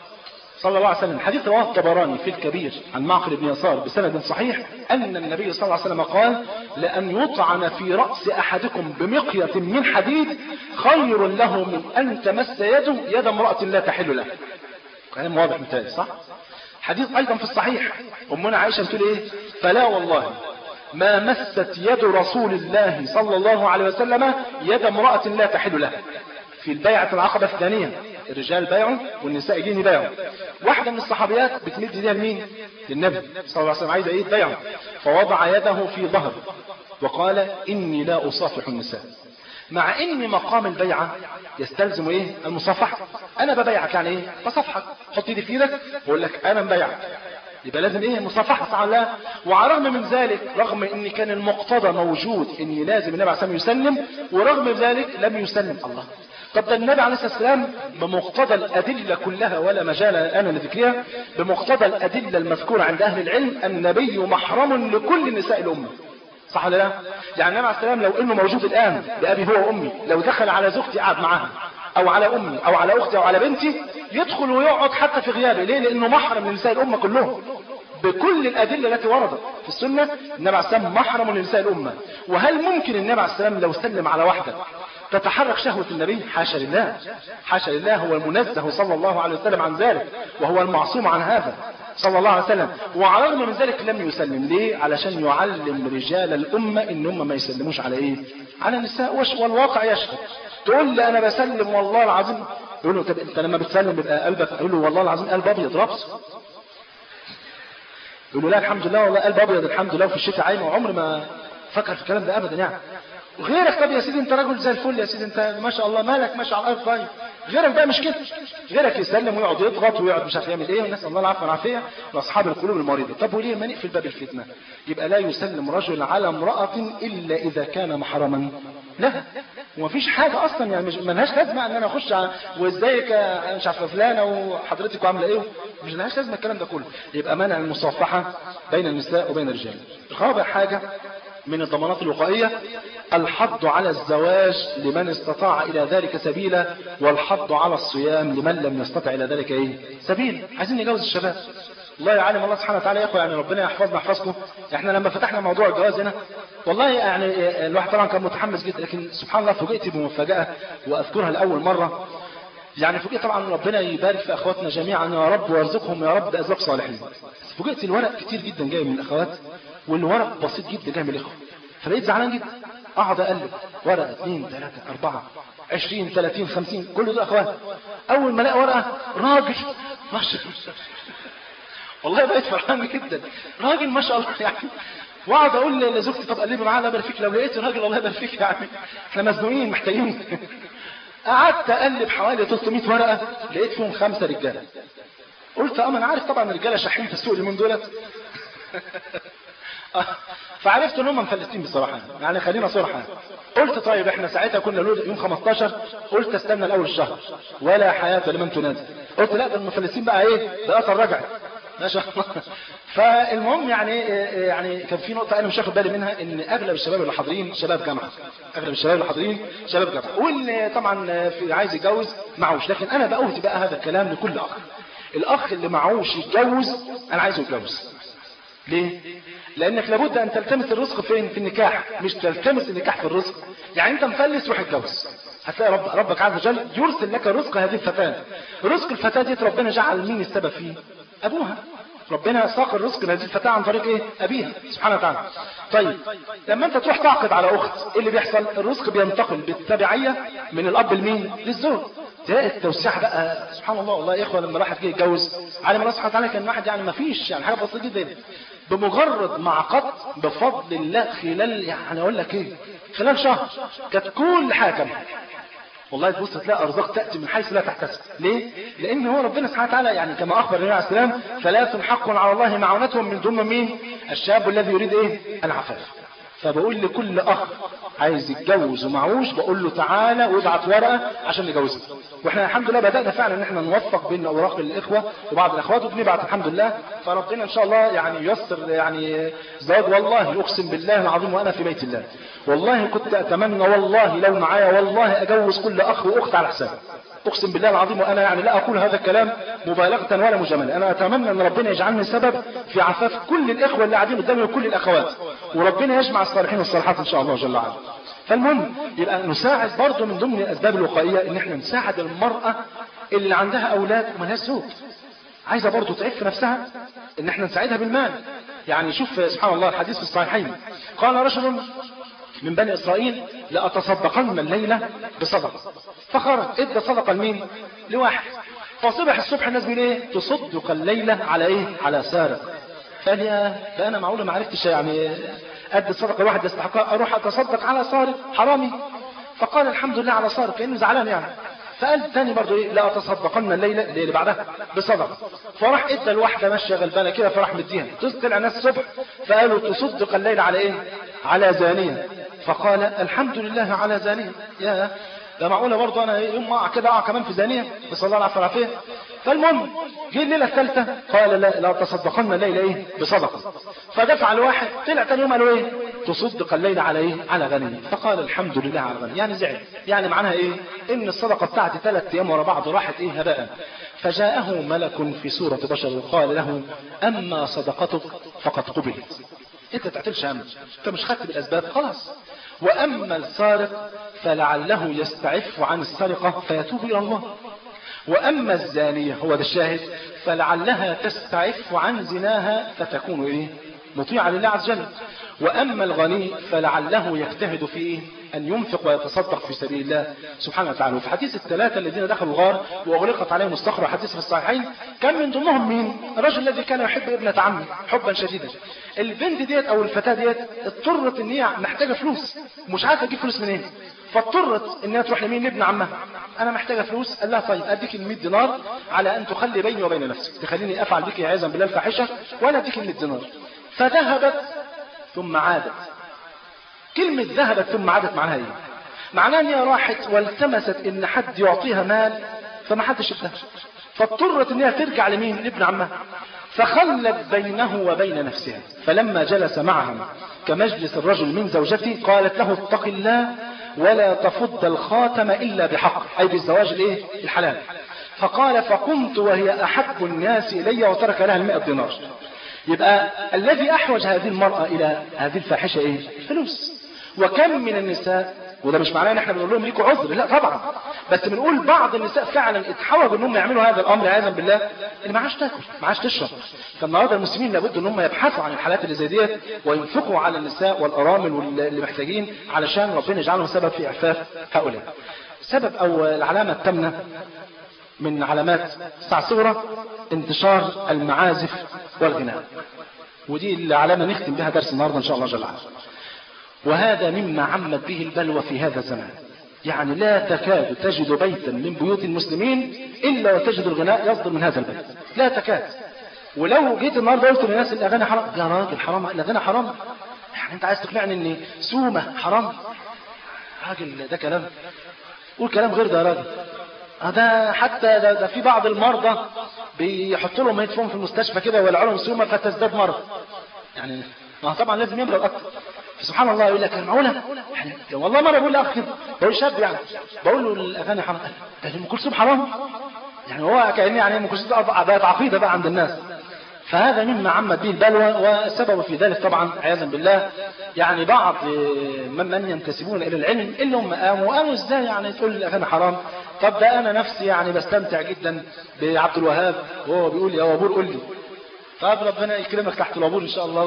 صلى الله عليه وسلم حديث رواه الطبراني في الكبير عن معقل بن يسار بسند صحيح أن النبي صلى الله عليه وسلم قال لأن يطعن في رأس أحدكم بمقية من حديد خير له من أن تمس يده يد امرأة لا تحل له كلام واضح مثال صح حديث أيضا في الصحيح أمنا عائشة بتقول إيه فلا والله ما مست يد رسول الله صلى الله عليه وسلم يد امرأة لا تحل لها في البيعة العقبة الثانية الرجال بايعوا والنساء يجين يبايعوا واحدة من الصحابيات بتمد ايديها لمين؟ للنبي صلى الله عليه وسلم عايزة ايه تبايعه فوضع يده في ظهره وقال إني لا أصافح النساء مع ان مقام البيعة يستلزم ايه المصافحة انا ببيعك يعني ايه بصفحك حط ايدي في ايدك واقول لك انا مبيعك يبقى لازم ايه المصافحة صح الله وعلى الرغم من ذلك رغم ان كان المقتضى موجود ان لازم النبي عليه الصلاة والسلام يسلم ورغم ذلك لم يسلم الله طب ده النبي عليه الصلاة والسلام بمقتضى الأدلة كلها ولا مجال أنا لذكرها بمقتضى الأدلة المذكورة عند أهل العلم النبي محرم لكل نساء الأمة صح ولا لا؟ يعني النبي عليه السلام لو انه موجود الان بابي هو وامي لو دخل على زوجتي قعد معاها او على امي او على اختي او على بنتي يدخل ويقعد حتى في غيابي ليه لانه محرم لنساء الامه كلهم بكل الادله التي وردت في السنه النبي عليه السلام محرم لنساء الامه وهل ممكن النبي عليه السلام لو سلم على واحده تتحرك شهوة النبي حاشا لله حاشا لله هو المنزه صلى الله عليه وسلم عن ذلك وهو المعصوم عن هذا صلى الله عليه وسلم وعلى الرغم من ذلك لم يسلم ليه علشان يعلم رجال الأمة ان هم ما يسلموش على ايه على النساء والواقع يشهد تقول لي انا بسلم والله العظيم يقول له طب انت لما بتسلم بيبقى قلبك يقول له والله العظيم قلب ابيض ربص يقول له لا الحمد لله والله قلب ابيض الحمد لله وفي الشتاء عين وعمر ما فكر في الكلام ده ابدا يعني غيرك طب يا سيدي انت راجل زي الفل يا سيدي انت ما شاء الله مالك ماشي على الارض طيب غيرك بقى مش كده غيرك يسلم ويقعد يضغط ويقعد مش عارف يعمل ايه ونسال الله العفو والعافيه لاصحاب القلوب المريضه طب وليه ما نقفل باب الفتنه يبقى لا يسلم رجل على امراه الا اذا كان محرما لا ومفيش حاجة أصلا يعني مش ملهاش لازمة إن أنا أخش وإزيك مش عارف فلانة وحضرتك عاملة إيه مش لهاش لازمة الكلام ده كله يبقى منع المصافحة بين النساء وبين الرجال رابع حاجة من الضمانات الوقائية الحض على الزواج لمن استطاع إلى ذلك سبيلا والحض على الصيام لمن لم يستطع إلى ذلك إيه سبيل عايزين نجوز الشباب الله يعلم الله سبحانه وتعالى يا اخوة يعني ربنا يحفظنا يحفظكم احنا لما فتحنا موضوع الجواز هنا والله يعني الواحد طبعا كان متحمس جدا لكن سبحان الله فوجئت بمفاجأة واذكرها لأول مرة يعني فوجئت طبعا ربنا يبارك في اخواتنا جميعا يا رب ويرزقهم يا رب بازواج صالحين فوجئت الورق كتير جدا جاي من الاخوات والورق بسيط جدا جاي من الاخوه فبقيت زعلان جدا اقعد اقلب ورقه اثنين ثلاثه اربعه 20 30 50 كل دول اخوات اول ما الاقي ورقه راجل ما شاء الله والله بقيت فرحان جدا راجل ما شاء الله يعني واقعد اقول لزوجتي طب قلبي معاه الله يبارك فيك لو لقيت راجل الله يبارك فيك يعني احنا مزنوقين محتاجين قعدت اقلب حوالي 300 ورقه لقيت فيهم خمسه رجاله قلت اه انا عارف طبعا الرجاله شاحين في السوق اليومين دولت فعرفت ان هم مفلسين بصراحه يعني خلينا صراحه قلت طيب احنا ساعتها كنا يوم 15 قلت استنى الاول الشهر ولا حياه لمن تنادي قلت لا ده المفلسين بقى ايه ده اثر رجع ما شاء الله فالمهم يعني يعني كان في نقطه انا مش واخد بالي منها ان اغلب الشباب اللي حاضرين شباب جامعه اغلب الشباب اللي حاضرين شباب جامعه واللي طبعا في عايز يتجوز معوش لكن انا بأوهي بقى هذا الكلام لكل اخ الاخ اللي معوش يتجوز انا عايزه يتجوز ليه لانك لابد ان تلتمس الرزق فين في النكاح مش تلتمس النكاح في الرزق يعني انت مفلس روح اتجوز هتلاقي رب ربك عز وجل يرسل لك رزق هذه الفتاة رزق الفتاة دي ربنا جعل مين السبب فيه ابوها ربنا ساق الرزق لهذه الفتاة عن طريق ايه ابيها سبحانه وتعالى طيب لما انت تروح تعقد على اخت ايه اللي بيحصل الرزق بينتقل بالتبعية من الاب لمين للزوج تلاقي التوسعة بقى سبحان الله والله يا اخوة لما الواحد جه يتجوز عالم الله سبحانه وتعالى كان واحد يعني ما فيش يعني حاجة بسيطة جدا بمجرد ما عقدت بفضل الله خلال يعني اقول لك ايه خلال شهر كانت كل حاجة كاملة والله تبص تلاقي ارزاق تاتي من حيث لا تحتسب ليه لان هو ربنا سبحانه وتعالى يعني كما اخبر النبي عليه السلام ثلاث حق على الله معونتهم من ضمن مين الشاب الذي يريد ايه العفاف فبقول لكل اخ عايز يتجوز ومعوش بقول له تعالى وابعت ورقه عشان نجوزك واحنا الحمد لله بدانا فعلا ان احنا نوفق بين اوراق الاخوه وبعض الاخوات وبنبعت الحمد لله فربنا ان شاء الله يعني ييسر يعني زواج والله اقسم بالله العظيم وانا في بيت الله والله كنت اتمنى والله لو معايا والله اجوز كل اخ واخت على حسابي اقسم بالله العظيم وانا يعني لا اقول هذا الكلام مبالغه ولا مجامله انا اتمنى ان ربنا يجعلني سبب في عفاف كل الاخوه اللي قاعدين قدامي وكل الاخوات وربنا يجمع الصالحين والصالحات ان شاء الله جل وعلا فالمهم يبقى نساعد برضه من ضمن الاسباب الوقائيه ان احنا نساعد المراه اللي عندها اولاد وملهاش زوج عايزه برضه تعف في نفسها ان احنا نساعدها بالمال يعني شوف سبحان الله الحديث في الصحيحين قال رجل من بني إسرائيل لأتصدقن الليلة بصدقة فخرج ادى صدقة لمين لواحد فصبح الصبح الناس بيقول ايه تصدق الليلة على ايه على سارق قال يا ده انا معقوله ما عرفتش يعني ادي الصدقه الواحد يستحقها اروح اتصدق على سارق حرامي فقال الحمد لله على سارق كانه زعلان يعني فقال تاني برضه ايه لا اتصدقن الليله اللي, اللي بعدها بصدقه فراح ادى الواحده ماشيه غلبانه كده فراح مديها طلع الناس الصبح فقالوا تصدق الليله على ايه على زانيه فقال الحمد لله على زانيه يا ده معقوله برضه انا يوم ما اقع كده اقع كمان في زانيه بس الله العفو والعافيه فالمهم جه الليله الثالثه قال لا لا تصدقن الليله ايه بصدقه فدفع الواحد طلع تاني يوم قالوا ايه تصدق الليله على ايه على غني فقال الحمد لله على غني يعني زعل يعني معناها ايه ان الصدقه بتاعتي ثلاث ايام ورا بعض راحت ايه هباء فجاءه ملك في صورة بشر وقال له أما صدقتك فقد قبلت انت تعتلش هم انت مش خدت بالاسباب خلاص واما السارق فلعله يستعف عن السرقة فيتوب الى الله واما الزانية هو ده الشاهد فلعلها تستعف عن زناها فتكون ايه مطيعة لله عز وجل واما الغني فلعله يجتهد في إيه؟ ان ينفق ويتصدق في سبيل الله سبحانه وتعالى وفي حديث الثلاثة الذين دخلوا الغار واغلقت عليهم الصخرة حديث في الصحيحين كان من ضمنهم مين الرجل الذي كان يحب ابنة عمه حبا شديدا البنت ديت او الفتاة ديت اضطرت ان هي محتاجة فلوس مش عارفة تجيب فلوس منين فاضطرت انها تروح لمين لابن عمها انا محتاجة فلوس قال لها طيب اديك ال 100 دينار على ان تخلي بيني وبين نفسك تخليني افعل بك عياذا بالله الفاحشة وانا اديك ال 100 دينار فذهبت ثم عادت كلمة ذهبت ثم عادت معناها ايه معناها ان هي راحت والتمست ان حد يعطيها مال فما حدش اداها فاضطرت ان هي ترجع لمين لابن عمها فخلت بينه وبين نفسها فلما جلس معهم كمجلس الرجل من زوجته قالت له اتق الله ولا تفض الخاتم الا بحق اي بالزواج الايه الحلال فقال فقمت وهي احب الناس الي وترك لها المئة دينار يبقى الذي احوج هذه المرأة الى هذه الفاحشة ايه فلوس وكم من النساء وده مش معناه ان احنا بنقول لهم ليكوا عذر لا طبعا بس بنقول بعض النساء فعلا اتحوجوا انهم يعملوا هذا الامر عياذا بالله اللي معاش تاكل معاش تشرب فالنهارده المسلمين لابد ان هم يبحثوا عن الحالات اللي زي ديت وينفقوا على النساء والارامل واللي محتاجين علشان ربنا يجعلهم سبب في اعفاف هؤلاء سبب او العلامه الثامنه من علامات الساعه الصغرى انتشار المعازف والغناء ودي العلامه نختم بها درس النهارده ان شاء الله جل وعلا وهذا مما عمت به البلوى في هذا الزمان يعني لا تكاد تجد بيتا من بيوت المسلمين إلا وتجد الغناء يصدر من هذا البيت لا تكاد ولو جيت النهارده قلت للناس الاغاني حرام يا راجل حرام الاغاني حرام يعني انت عايز تقنعني ان سومه حرام راجل ده كلام قول كلام غير ده يا راجل ده حتى ده, ده في بعض المرضى بيحطوا لهم هيدفون في المستشفى كده ويلعوا لهم سومه فتزداد مرض يعني ما طبعا لازم يمرض اكتر سبحان الله يقول لك المعولة يعني والله مرة بقول لأخ كده بقول شاب يعني بقول له الأغاني حرام ده أم كلثوم حرام يعني هو كأن يعني أم كلثوم بقت عقيدة بقى عند الناس فهذا مما عمت به البلوى والسبب في ذلك طبعا عياذا بالله يعني بعض من ينتسبون الى العلم اللي هم قاموا وقاموا ازاي يعني تقول الاغاني حرام طب ده انا نفسي يعني بستمتع جدا بعبد الوهاب وهو بيقول يا وابور قول لي طب ربنا يكرمك تحت الوابور ان شاء الله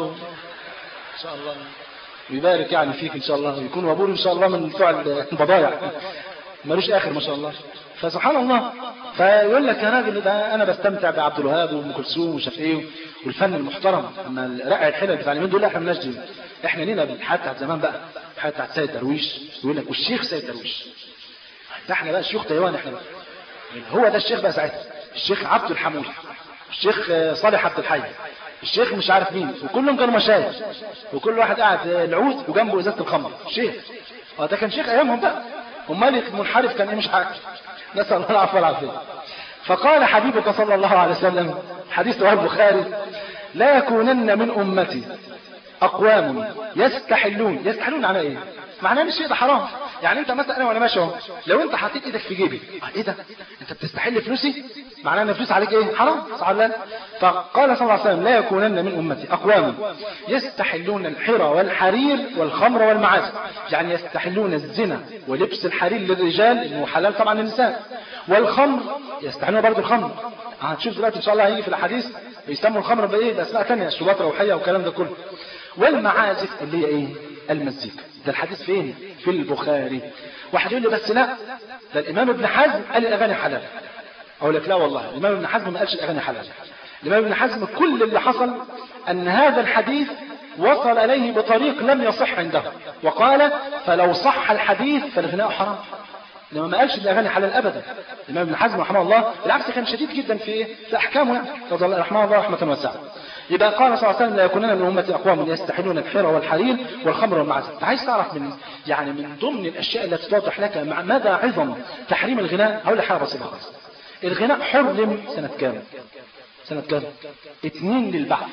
ان شاء الله ويبارك يعني فيك ان شاء الله ويكون وابور ان شاء الله من بتوع البضايع ملوش اخر ما شاء الله فسبحان الله فيقول لك يا راجل ده انا بستمتع بعبد الوهاب وام كلثوم ومش عارف ايه والفن المحترم اما رقع الحلل بتاع اليومين دول احنا مالناش دي احنا لينا الحياه بتاعت زمان بقى الحياه بتاعت سيد درويش يقول لك والشيخ سيد درويش ده احنا بقى شيوخ تايوان احنا بقى. هو ده الشيخ بقى ساعتها الشيخ عبد الحمول الشيخ صالح عبد الحي الشيخ مش عارف مين وكلهم كانوا مشايخ وكل واحد قاعد العود وجنبه ازازه الخمر شيخ اه ده كان شيخ ايامهم بقى امال المنحرف كان ايه مش عارف نسال الله العفو والعافيه فقال حبيبك صلى الله عليه وسلم حديث رواه البخاري لا يكونن من امتي اقوام يستحلون يستحلون على ايه معناه ان الشيء ده حرام يعني انت مثلا انا وانا ماشي اهو لو انت حطيت ايدك في جيبي اه ايه ده انت بتستحل فلوسي معناه ان فلوس عليك ايه حرام صح ولا لا فقال صلى الله عليه وسلم لا يكونن من امتي اقوام يستحلون الحرى والحرير والخمر والمعازف يعني يستحلون الزنا ولبس الحرير للرجال انه حلال طبعا للنساء والخمر يستحلون برضه الخمر هتشوف دلوقتي ان شاء الله هيجي في الاحاديث بيسموا الخمر بايه باسماء ثانيه الشربات الروحيه والكلام ده كله والمعازف اللي هي ايه المزيكا ده الحديث فين في البخاري واحد يقول لي بس لا ده الامام ابن حزم قال الاغاني حلال اقول لك لا والله الامام ابن حزم ما قالش الاغاني حلال الامام ابن حزم كل اللي حصل ان هذا الحديث وصل اليه بطريق لم يصح عنده وقال فلو صح الحديث فالغناء حرام لما ما قالش الاغاني حلال ابدا الامام ابن حزم رحمه الله بالعكس كان شديد جدا في في احكامه يعني رضي الله رحمه الله رحمه واسعه يبقى قال صلى الله عليه وسلم لا يكونن من امتي اقوام يستحلون الحرى والحرير والخمر والمعازف انت عايز تعرف من يعني من ضمن الاشياء التي توضح لك مع مدى عظم تحريم الغناء هقول لك حاجه بسيطه خالص الغناء حرم سنه كام سنه كام اتنين للبعث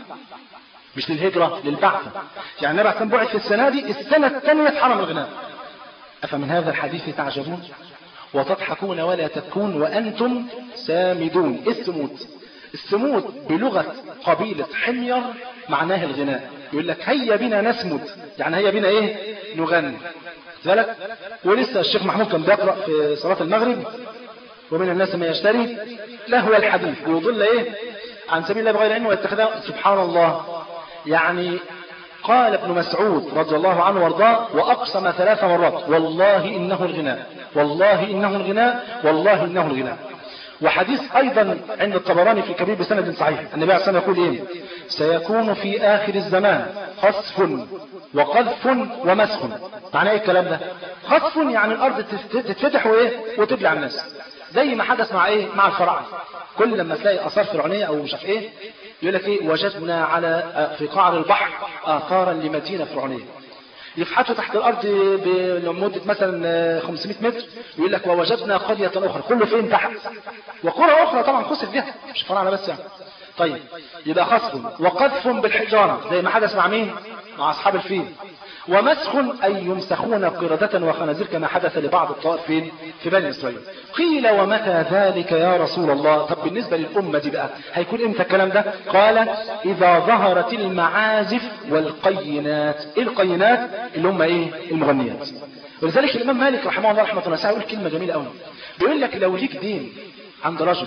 مش للهجرة للبعث يعني النبي عليه بعث في السنة دي السنة الثانية اتحرم الغناء أفمن هذا الحديث تعجبون وتضحكون ولا تبكون وأنتم سامدون السمود السمود بلغة قبيلة حمير معناه الغناء يقول لك هيا بنا نسمد يعني هيا بنا ايه نغني بالك ولسه الشيخ محمود كان بيقرأ في صلاة المغرب ومن الناس من يشتري لهو الحديث ويضل ايه عن سبيل الله بغير علم ويتخذها سبحان الله يعني قال ابن مسعود رضي الله عنه وارضاه واقسم ثلاث مرات والله انه الغناء والله انه الغناء والله انه الغناء وحديث ايضا عند الطبراني في الكبير بسند صحيح النبي عليه الصلاه والسلام يقول ايه سيكون في اخر الزمان خسف وقذف ومسخ معناه ايه الكلام ده خسف يعني الارض تتفتح وايه وتبلع الناس زي ما حدث مع ايه مع الفراعنه كل لما تلاقي اثار فرعونيه او مش عارف ايه يقول لك ايه وجدنا على في قعر البحر اثارا لمدينه فرعونيه يفحطوا تحت الارض لمده مثلا 500 متر يقول لك ووجدنا قريه اخرى كله فين تحت وقرى اخرى طبعا خسف بها مش فرعنا بس يعني طيب يبقى خسف وقذف بالحجاره زي ما حدث مع مين مع اصحاب الفيل ومسخ أي يمسخون قردة وخنازير كما حدث لبعض الطائف فين في بني إسرائيل قيل ومتى ذلك يا رسول الله طب بالنسبة للأمة دي بقى هيكون إمتى الكلام ده قال إذا ظهرت المعازف والقينات إيه القينات اللي هم إيه المغنيات ولذلك الإمام مالك رحمه الله رحمة الله يقول كلمة جميلة قوي بيقول لك لو ليك دين عند رجل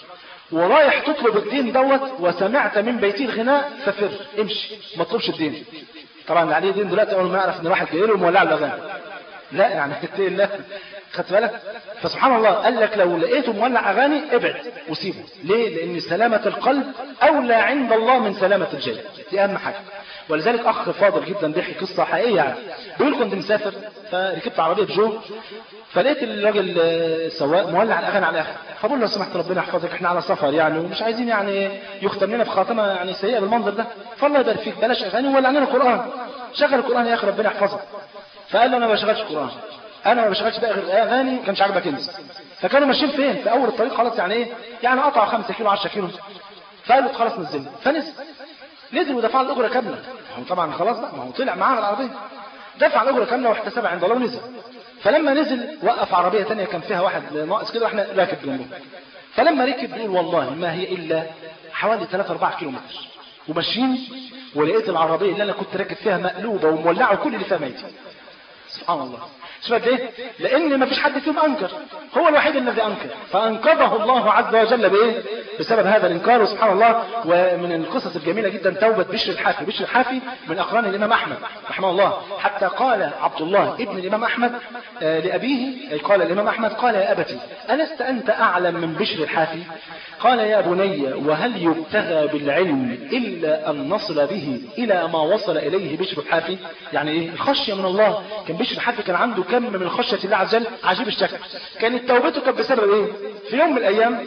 ورايح تطلب الدين دوت وسمعت من بيتي الغناء ففر امشي ما تطلبش الدين طبعا اللي عليه دين دلوقتي اول ما يعرف ان واحد جاي له مولع له اغاني لا يعني اتقي الله خدت بالك فسبحان الله قال لك لو لقيته مولع اغاني ابعد وسيبه ليه لان سلامه القلب اولى عند الله من سلامه الجسد دي اهم حاجه ولذلك اخ فاضل جدا بيحكي قصه حقيقيه يعني بيقول كنت مسافر فركبت عربيه بجو فلقيت الراجل السواق مولع الاغاني على الاخر فبقول له لو سمحت ربنا يحفظك احنا على سفر يعني ومش عايزين يعني يختم لنا في خاتمه يعني سيئه بالمنظر ده فالله يبارك فيك بلاش اغاني وولع لنا القران شغل القران يا اخي ربنا يحفظك فقال له انا ما بشغلش قران انا ما بشغلش بقى غير اغاني ما كانش عاجبك انت فكانوا ماشيين فين في اول الطريق خلاص يعني ايه يعني قطعوا 5 كيلو 10 كيلو فقال له خلاص نزلنا فنزل نزل ودفع الاجره كامله هو طبعا خلاص بقى ما هو طلع معانا العربيه دفع الاجره كامله واحتسبها عند الله ونزل فلما نزل وقف عربية تانية كان فيها واحد ناقص كده واحنا راكب جنبه فلما ركب بيقول والله ما هي إلا حوالي 3 4 كيلو متر وماشيين ولقيت العربية اللي أنا كنت راكب فيها مقلوبة ومولعة وكل اللي فيها ميت سبحان الله شوف ليه؟ لأن ما فيش حد فيهم أنكر هو الوحيد الذي أنكر فأنقذه الله عز وجل بإيه؟ بسبب هذا الإنكار وسبحان الله ومن القصص الجميلة جدا توبة بشر الحافي بشر الحافي من أقران الإمام أحمد رحمه الله حتى قال عبد الله ابن الإمام أحمد آه لأبيه أي قال الإمام أحمد قال يا أبتي ألست أنت أعلم من بشر الحافي قال يا بني وهل يبتغى بالعلم إلا أن نصل به إلى ما وصل إليه بشر الحافي يعني إيه الخشية من الله كان بشر الحافي كان عنده كم من خشية الله عز وجل عجيب الشكل كانت توبته كانت بسبب إيه في يوم من الأيام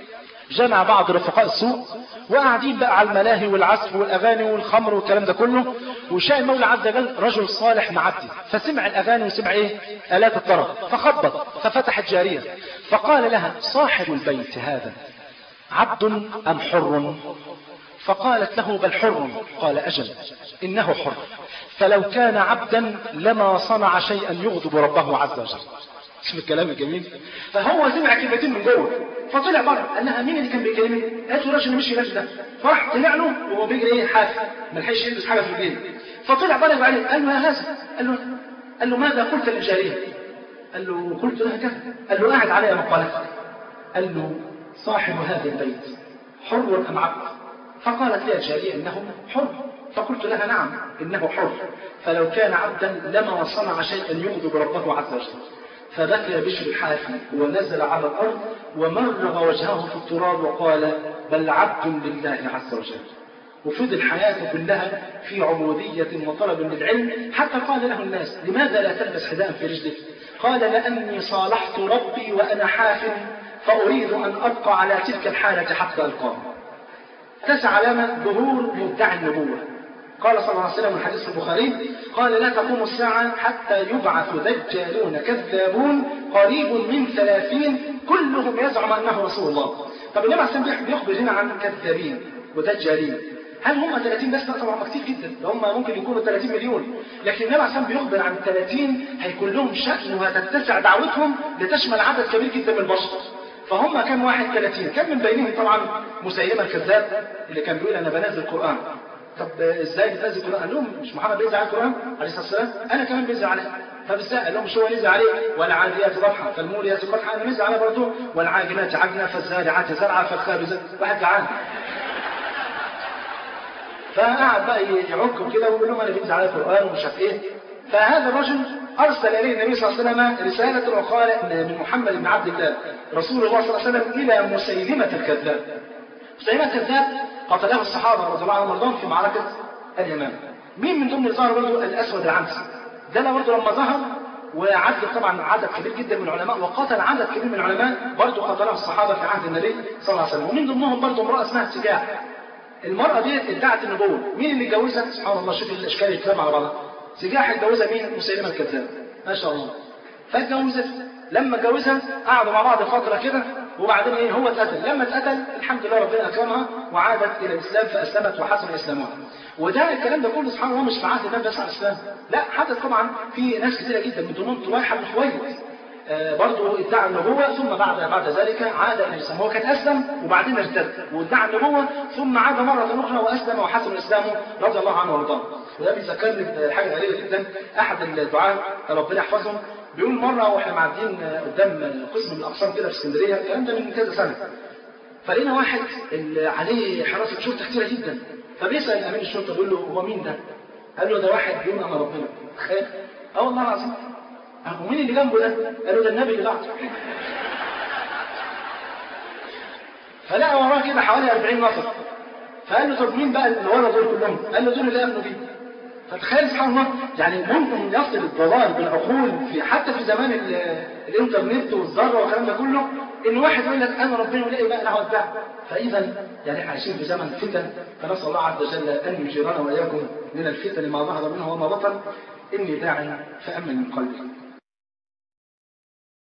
جمع بعض رفقاء السوق وقاعدين بقى على الملاهي والعزف والاغاني والخمر والكلام ده كله وشاء المولى عز وجل رجل صالح معدي فسمع الاغاني وسمع ايه الات الطرب فخبط ففتحت جاريه فقال لها صاحب البيت هذا عبد ام حر فقالت له بل حر قال اجل انه حر فلو كان عبدا لما صنع شيئا يغضب ربه عز وجل شوف الكلام الجميل فهو سمع كلمتين من جوه فطلع بره قال لها مين اللي كان بيكلمني؟ قالت له الراجل اللي مشي ده فراح طلع له وهو بيجري ايه حافي ما لحقش يلبس حاجه في الجيب فطلع بره وبعدين قال له يا هذا قال له قال له ماذا قلت للجاريه؟ قال له قلت لها كذا قال له قاعد علي مقالتك قال له صاحب هذا البيت حر ام عبد؟ فقالت لي الجاريه انه حر فقلت لها نعم انه حر فلو كان عبدا لما صنع شيئا يغضب ربه عز وجل فبكى بشر الحافي ونزل على الأرض ومرغ وجهه في التراب وقال بل عبد لله عز وجل وفضل حياته كلها في عبودية وطلب للعلم حتى قال له الناس لماذا لا تلبس حذاء في رجلك قال لأني صالحت ربي وأنا حاف فأريد أن أبقى على تلك الحالة حتى ألقاه تسع علامة ظهور مدعي النبوة قال صلى الله عليه وسلم في حديث البخاري قال لا تقوم الساعة حتى يبعث دجالون كذابون قريب من ثلاثين كلهم يزعم أنه رسول الله طب النبي عليه السلام بيخبر هنا عن كذابين ودجالين هل هم 30 بس لا طبعا كتير جدا ده هم ممكن يكونوا 30 مليون لكن النبي عليه السلام بيخبر عن 30 هيكون لهم شأن وهتتسع دعوتهم لتشمل عدد كبير جدا من البشر فهم كم واحد 30 كم من بينهم طبعا مسيلمة الكذاب اللي كان بيقول انا بنزل القرآن طب ازاي بتنزل القرآن قال لهم مش محمد بينزل على القرآن عليه الصلاة والسلام انا كمان بنزل عليه طب ازاي قال لهم مش هو نزل عليه والعاديات ضبحا فالموريات قدحا انا نزل عليه برضه والعاجنات عجنا فالزارعات زرعا فالخابزات واحد جعان فقعد بقى يعك كده ويقول لهم انا بنزل على القرآن ومش عارف ايه فهذا الرجل أرسل إليه النبي صلى الله عليه وسلم رسالة وقال من محمد بن عبد الله رسول الله صلى الله عليه وسلم إلى مسيلمة الكذاب مسيلمة الكذاب قتله الصحابة رضي الله عنهم وارضاهم في معركة اليمامة مين من ضمن ظهر برضه الأسود العنسي ده برضه لما ظهر وعدد طبعا عدد كبير جدا من العلماء وقتل عدد كبير من العلماء برضه قتله الصحابة في عهد النبي صلى الله عليه وسلم ومن ضمنهم برضه امرأة اسمها سجاح المرأة دي ادعت النبوة مين اللي اتجوزها سبحان الله شوف الاشكال يتكلم على بعضها سجاح اتجوزها مين مسيلمة الكذاب ما شاء الله فاتجوزت لما اتجوزها قعدوا مع بعض فترة كده وبعدين ايه هو اتقتل لما اتقتل الحمد لله ربنا اكرمها وعادت الى الاسلام فاسلمت وحسن اسلامها وده الكلام ده كله سبحان الله مش في عهد النبي بس على الاسلام لا حدث طبعا في ناس كثيره جدا من ضمنهم طويحه بن خويلد آه برضه ادعى النبوة ثم بعد بعد ذلك عاد إلى الإسلام هو كان أسلم وبعدين ارتد وادعى النبوة ثم عاد مرة أخرى وأسلم وحسن إسلامه رضي الله عنه وارضاه وده بيذكرني بحاجة غريبة جدا أحد الدعاة ربنا يحفظهم بيقول مرة واحنا معديين قدام قسم من الأقسام كده في اسكندرية الكلام ده من كذا سنة فلقينا واحد اللي عليه حراسة شرطة كتيرة جدا فبيسأل أمين الشرطة بيقول له هو مين ده؟ قال له ده واحد بيقول أنا ربنا تخيل؟ اه والله العظيم هو مين اللي جنبه ده؟ قال له ده النبي اللي بعده فلقى وراه كده حوالي 40 نفر فقال له طب مين بقى اللي ورا دول كلهم؟ قال له دول اللي امنوا بيه فتخيل سبحان الله يعني ممكن يصل الضلال بالعقول في حتى في زمان الانترنت والذره والكلام ده كله ان واحد يقول لك انا ربنا ولاقي بقى انا هودع فاذا يعني احنا عايشين في زمن فتن فنسال الله عز وجل ان يجيرنا واياكم من الفتن ما ظهر منها وما بطن اني داع فامن من قلبي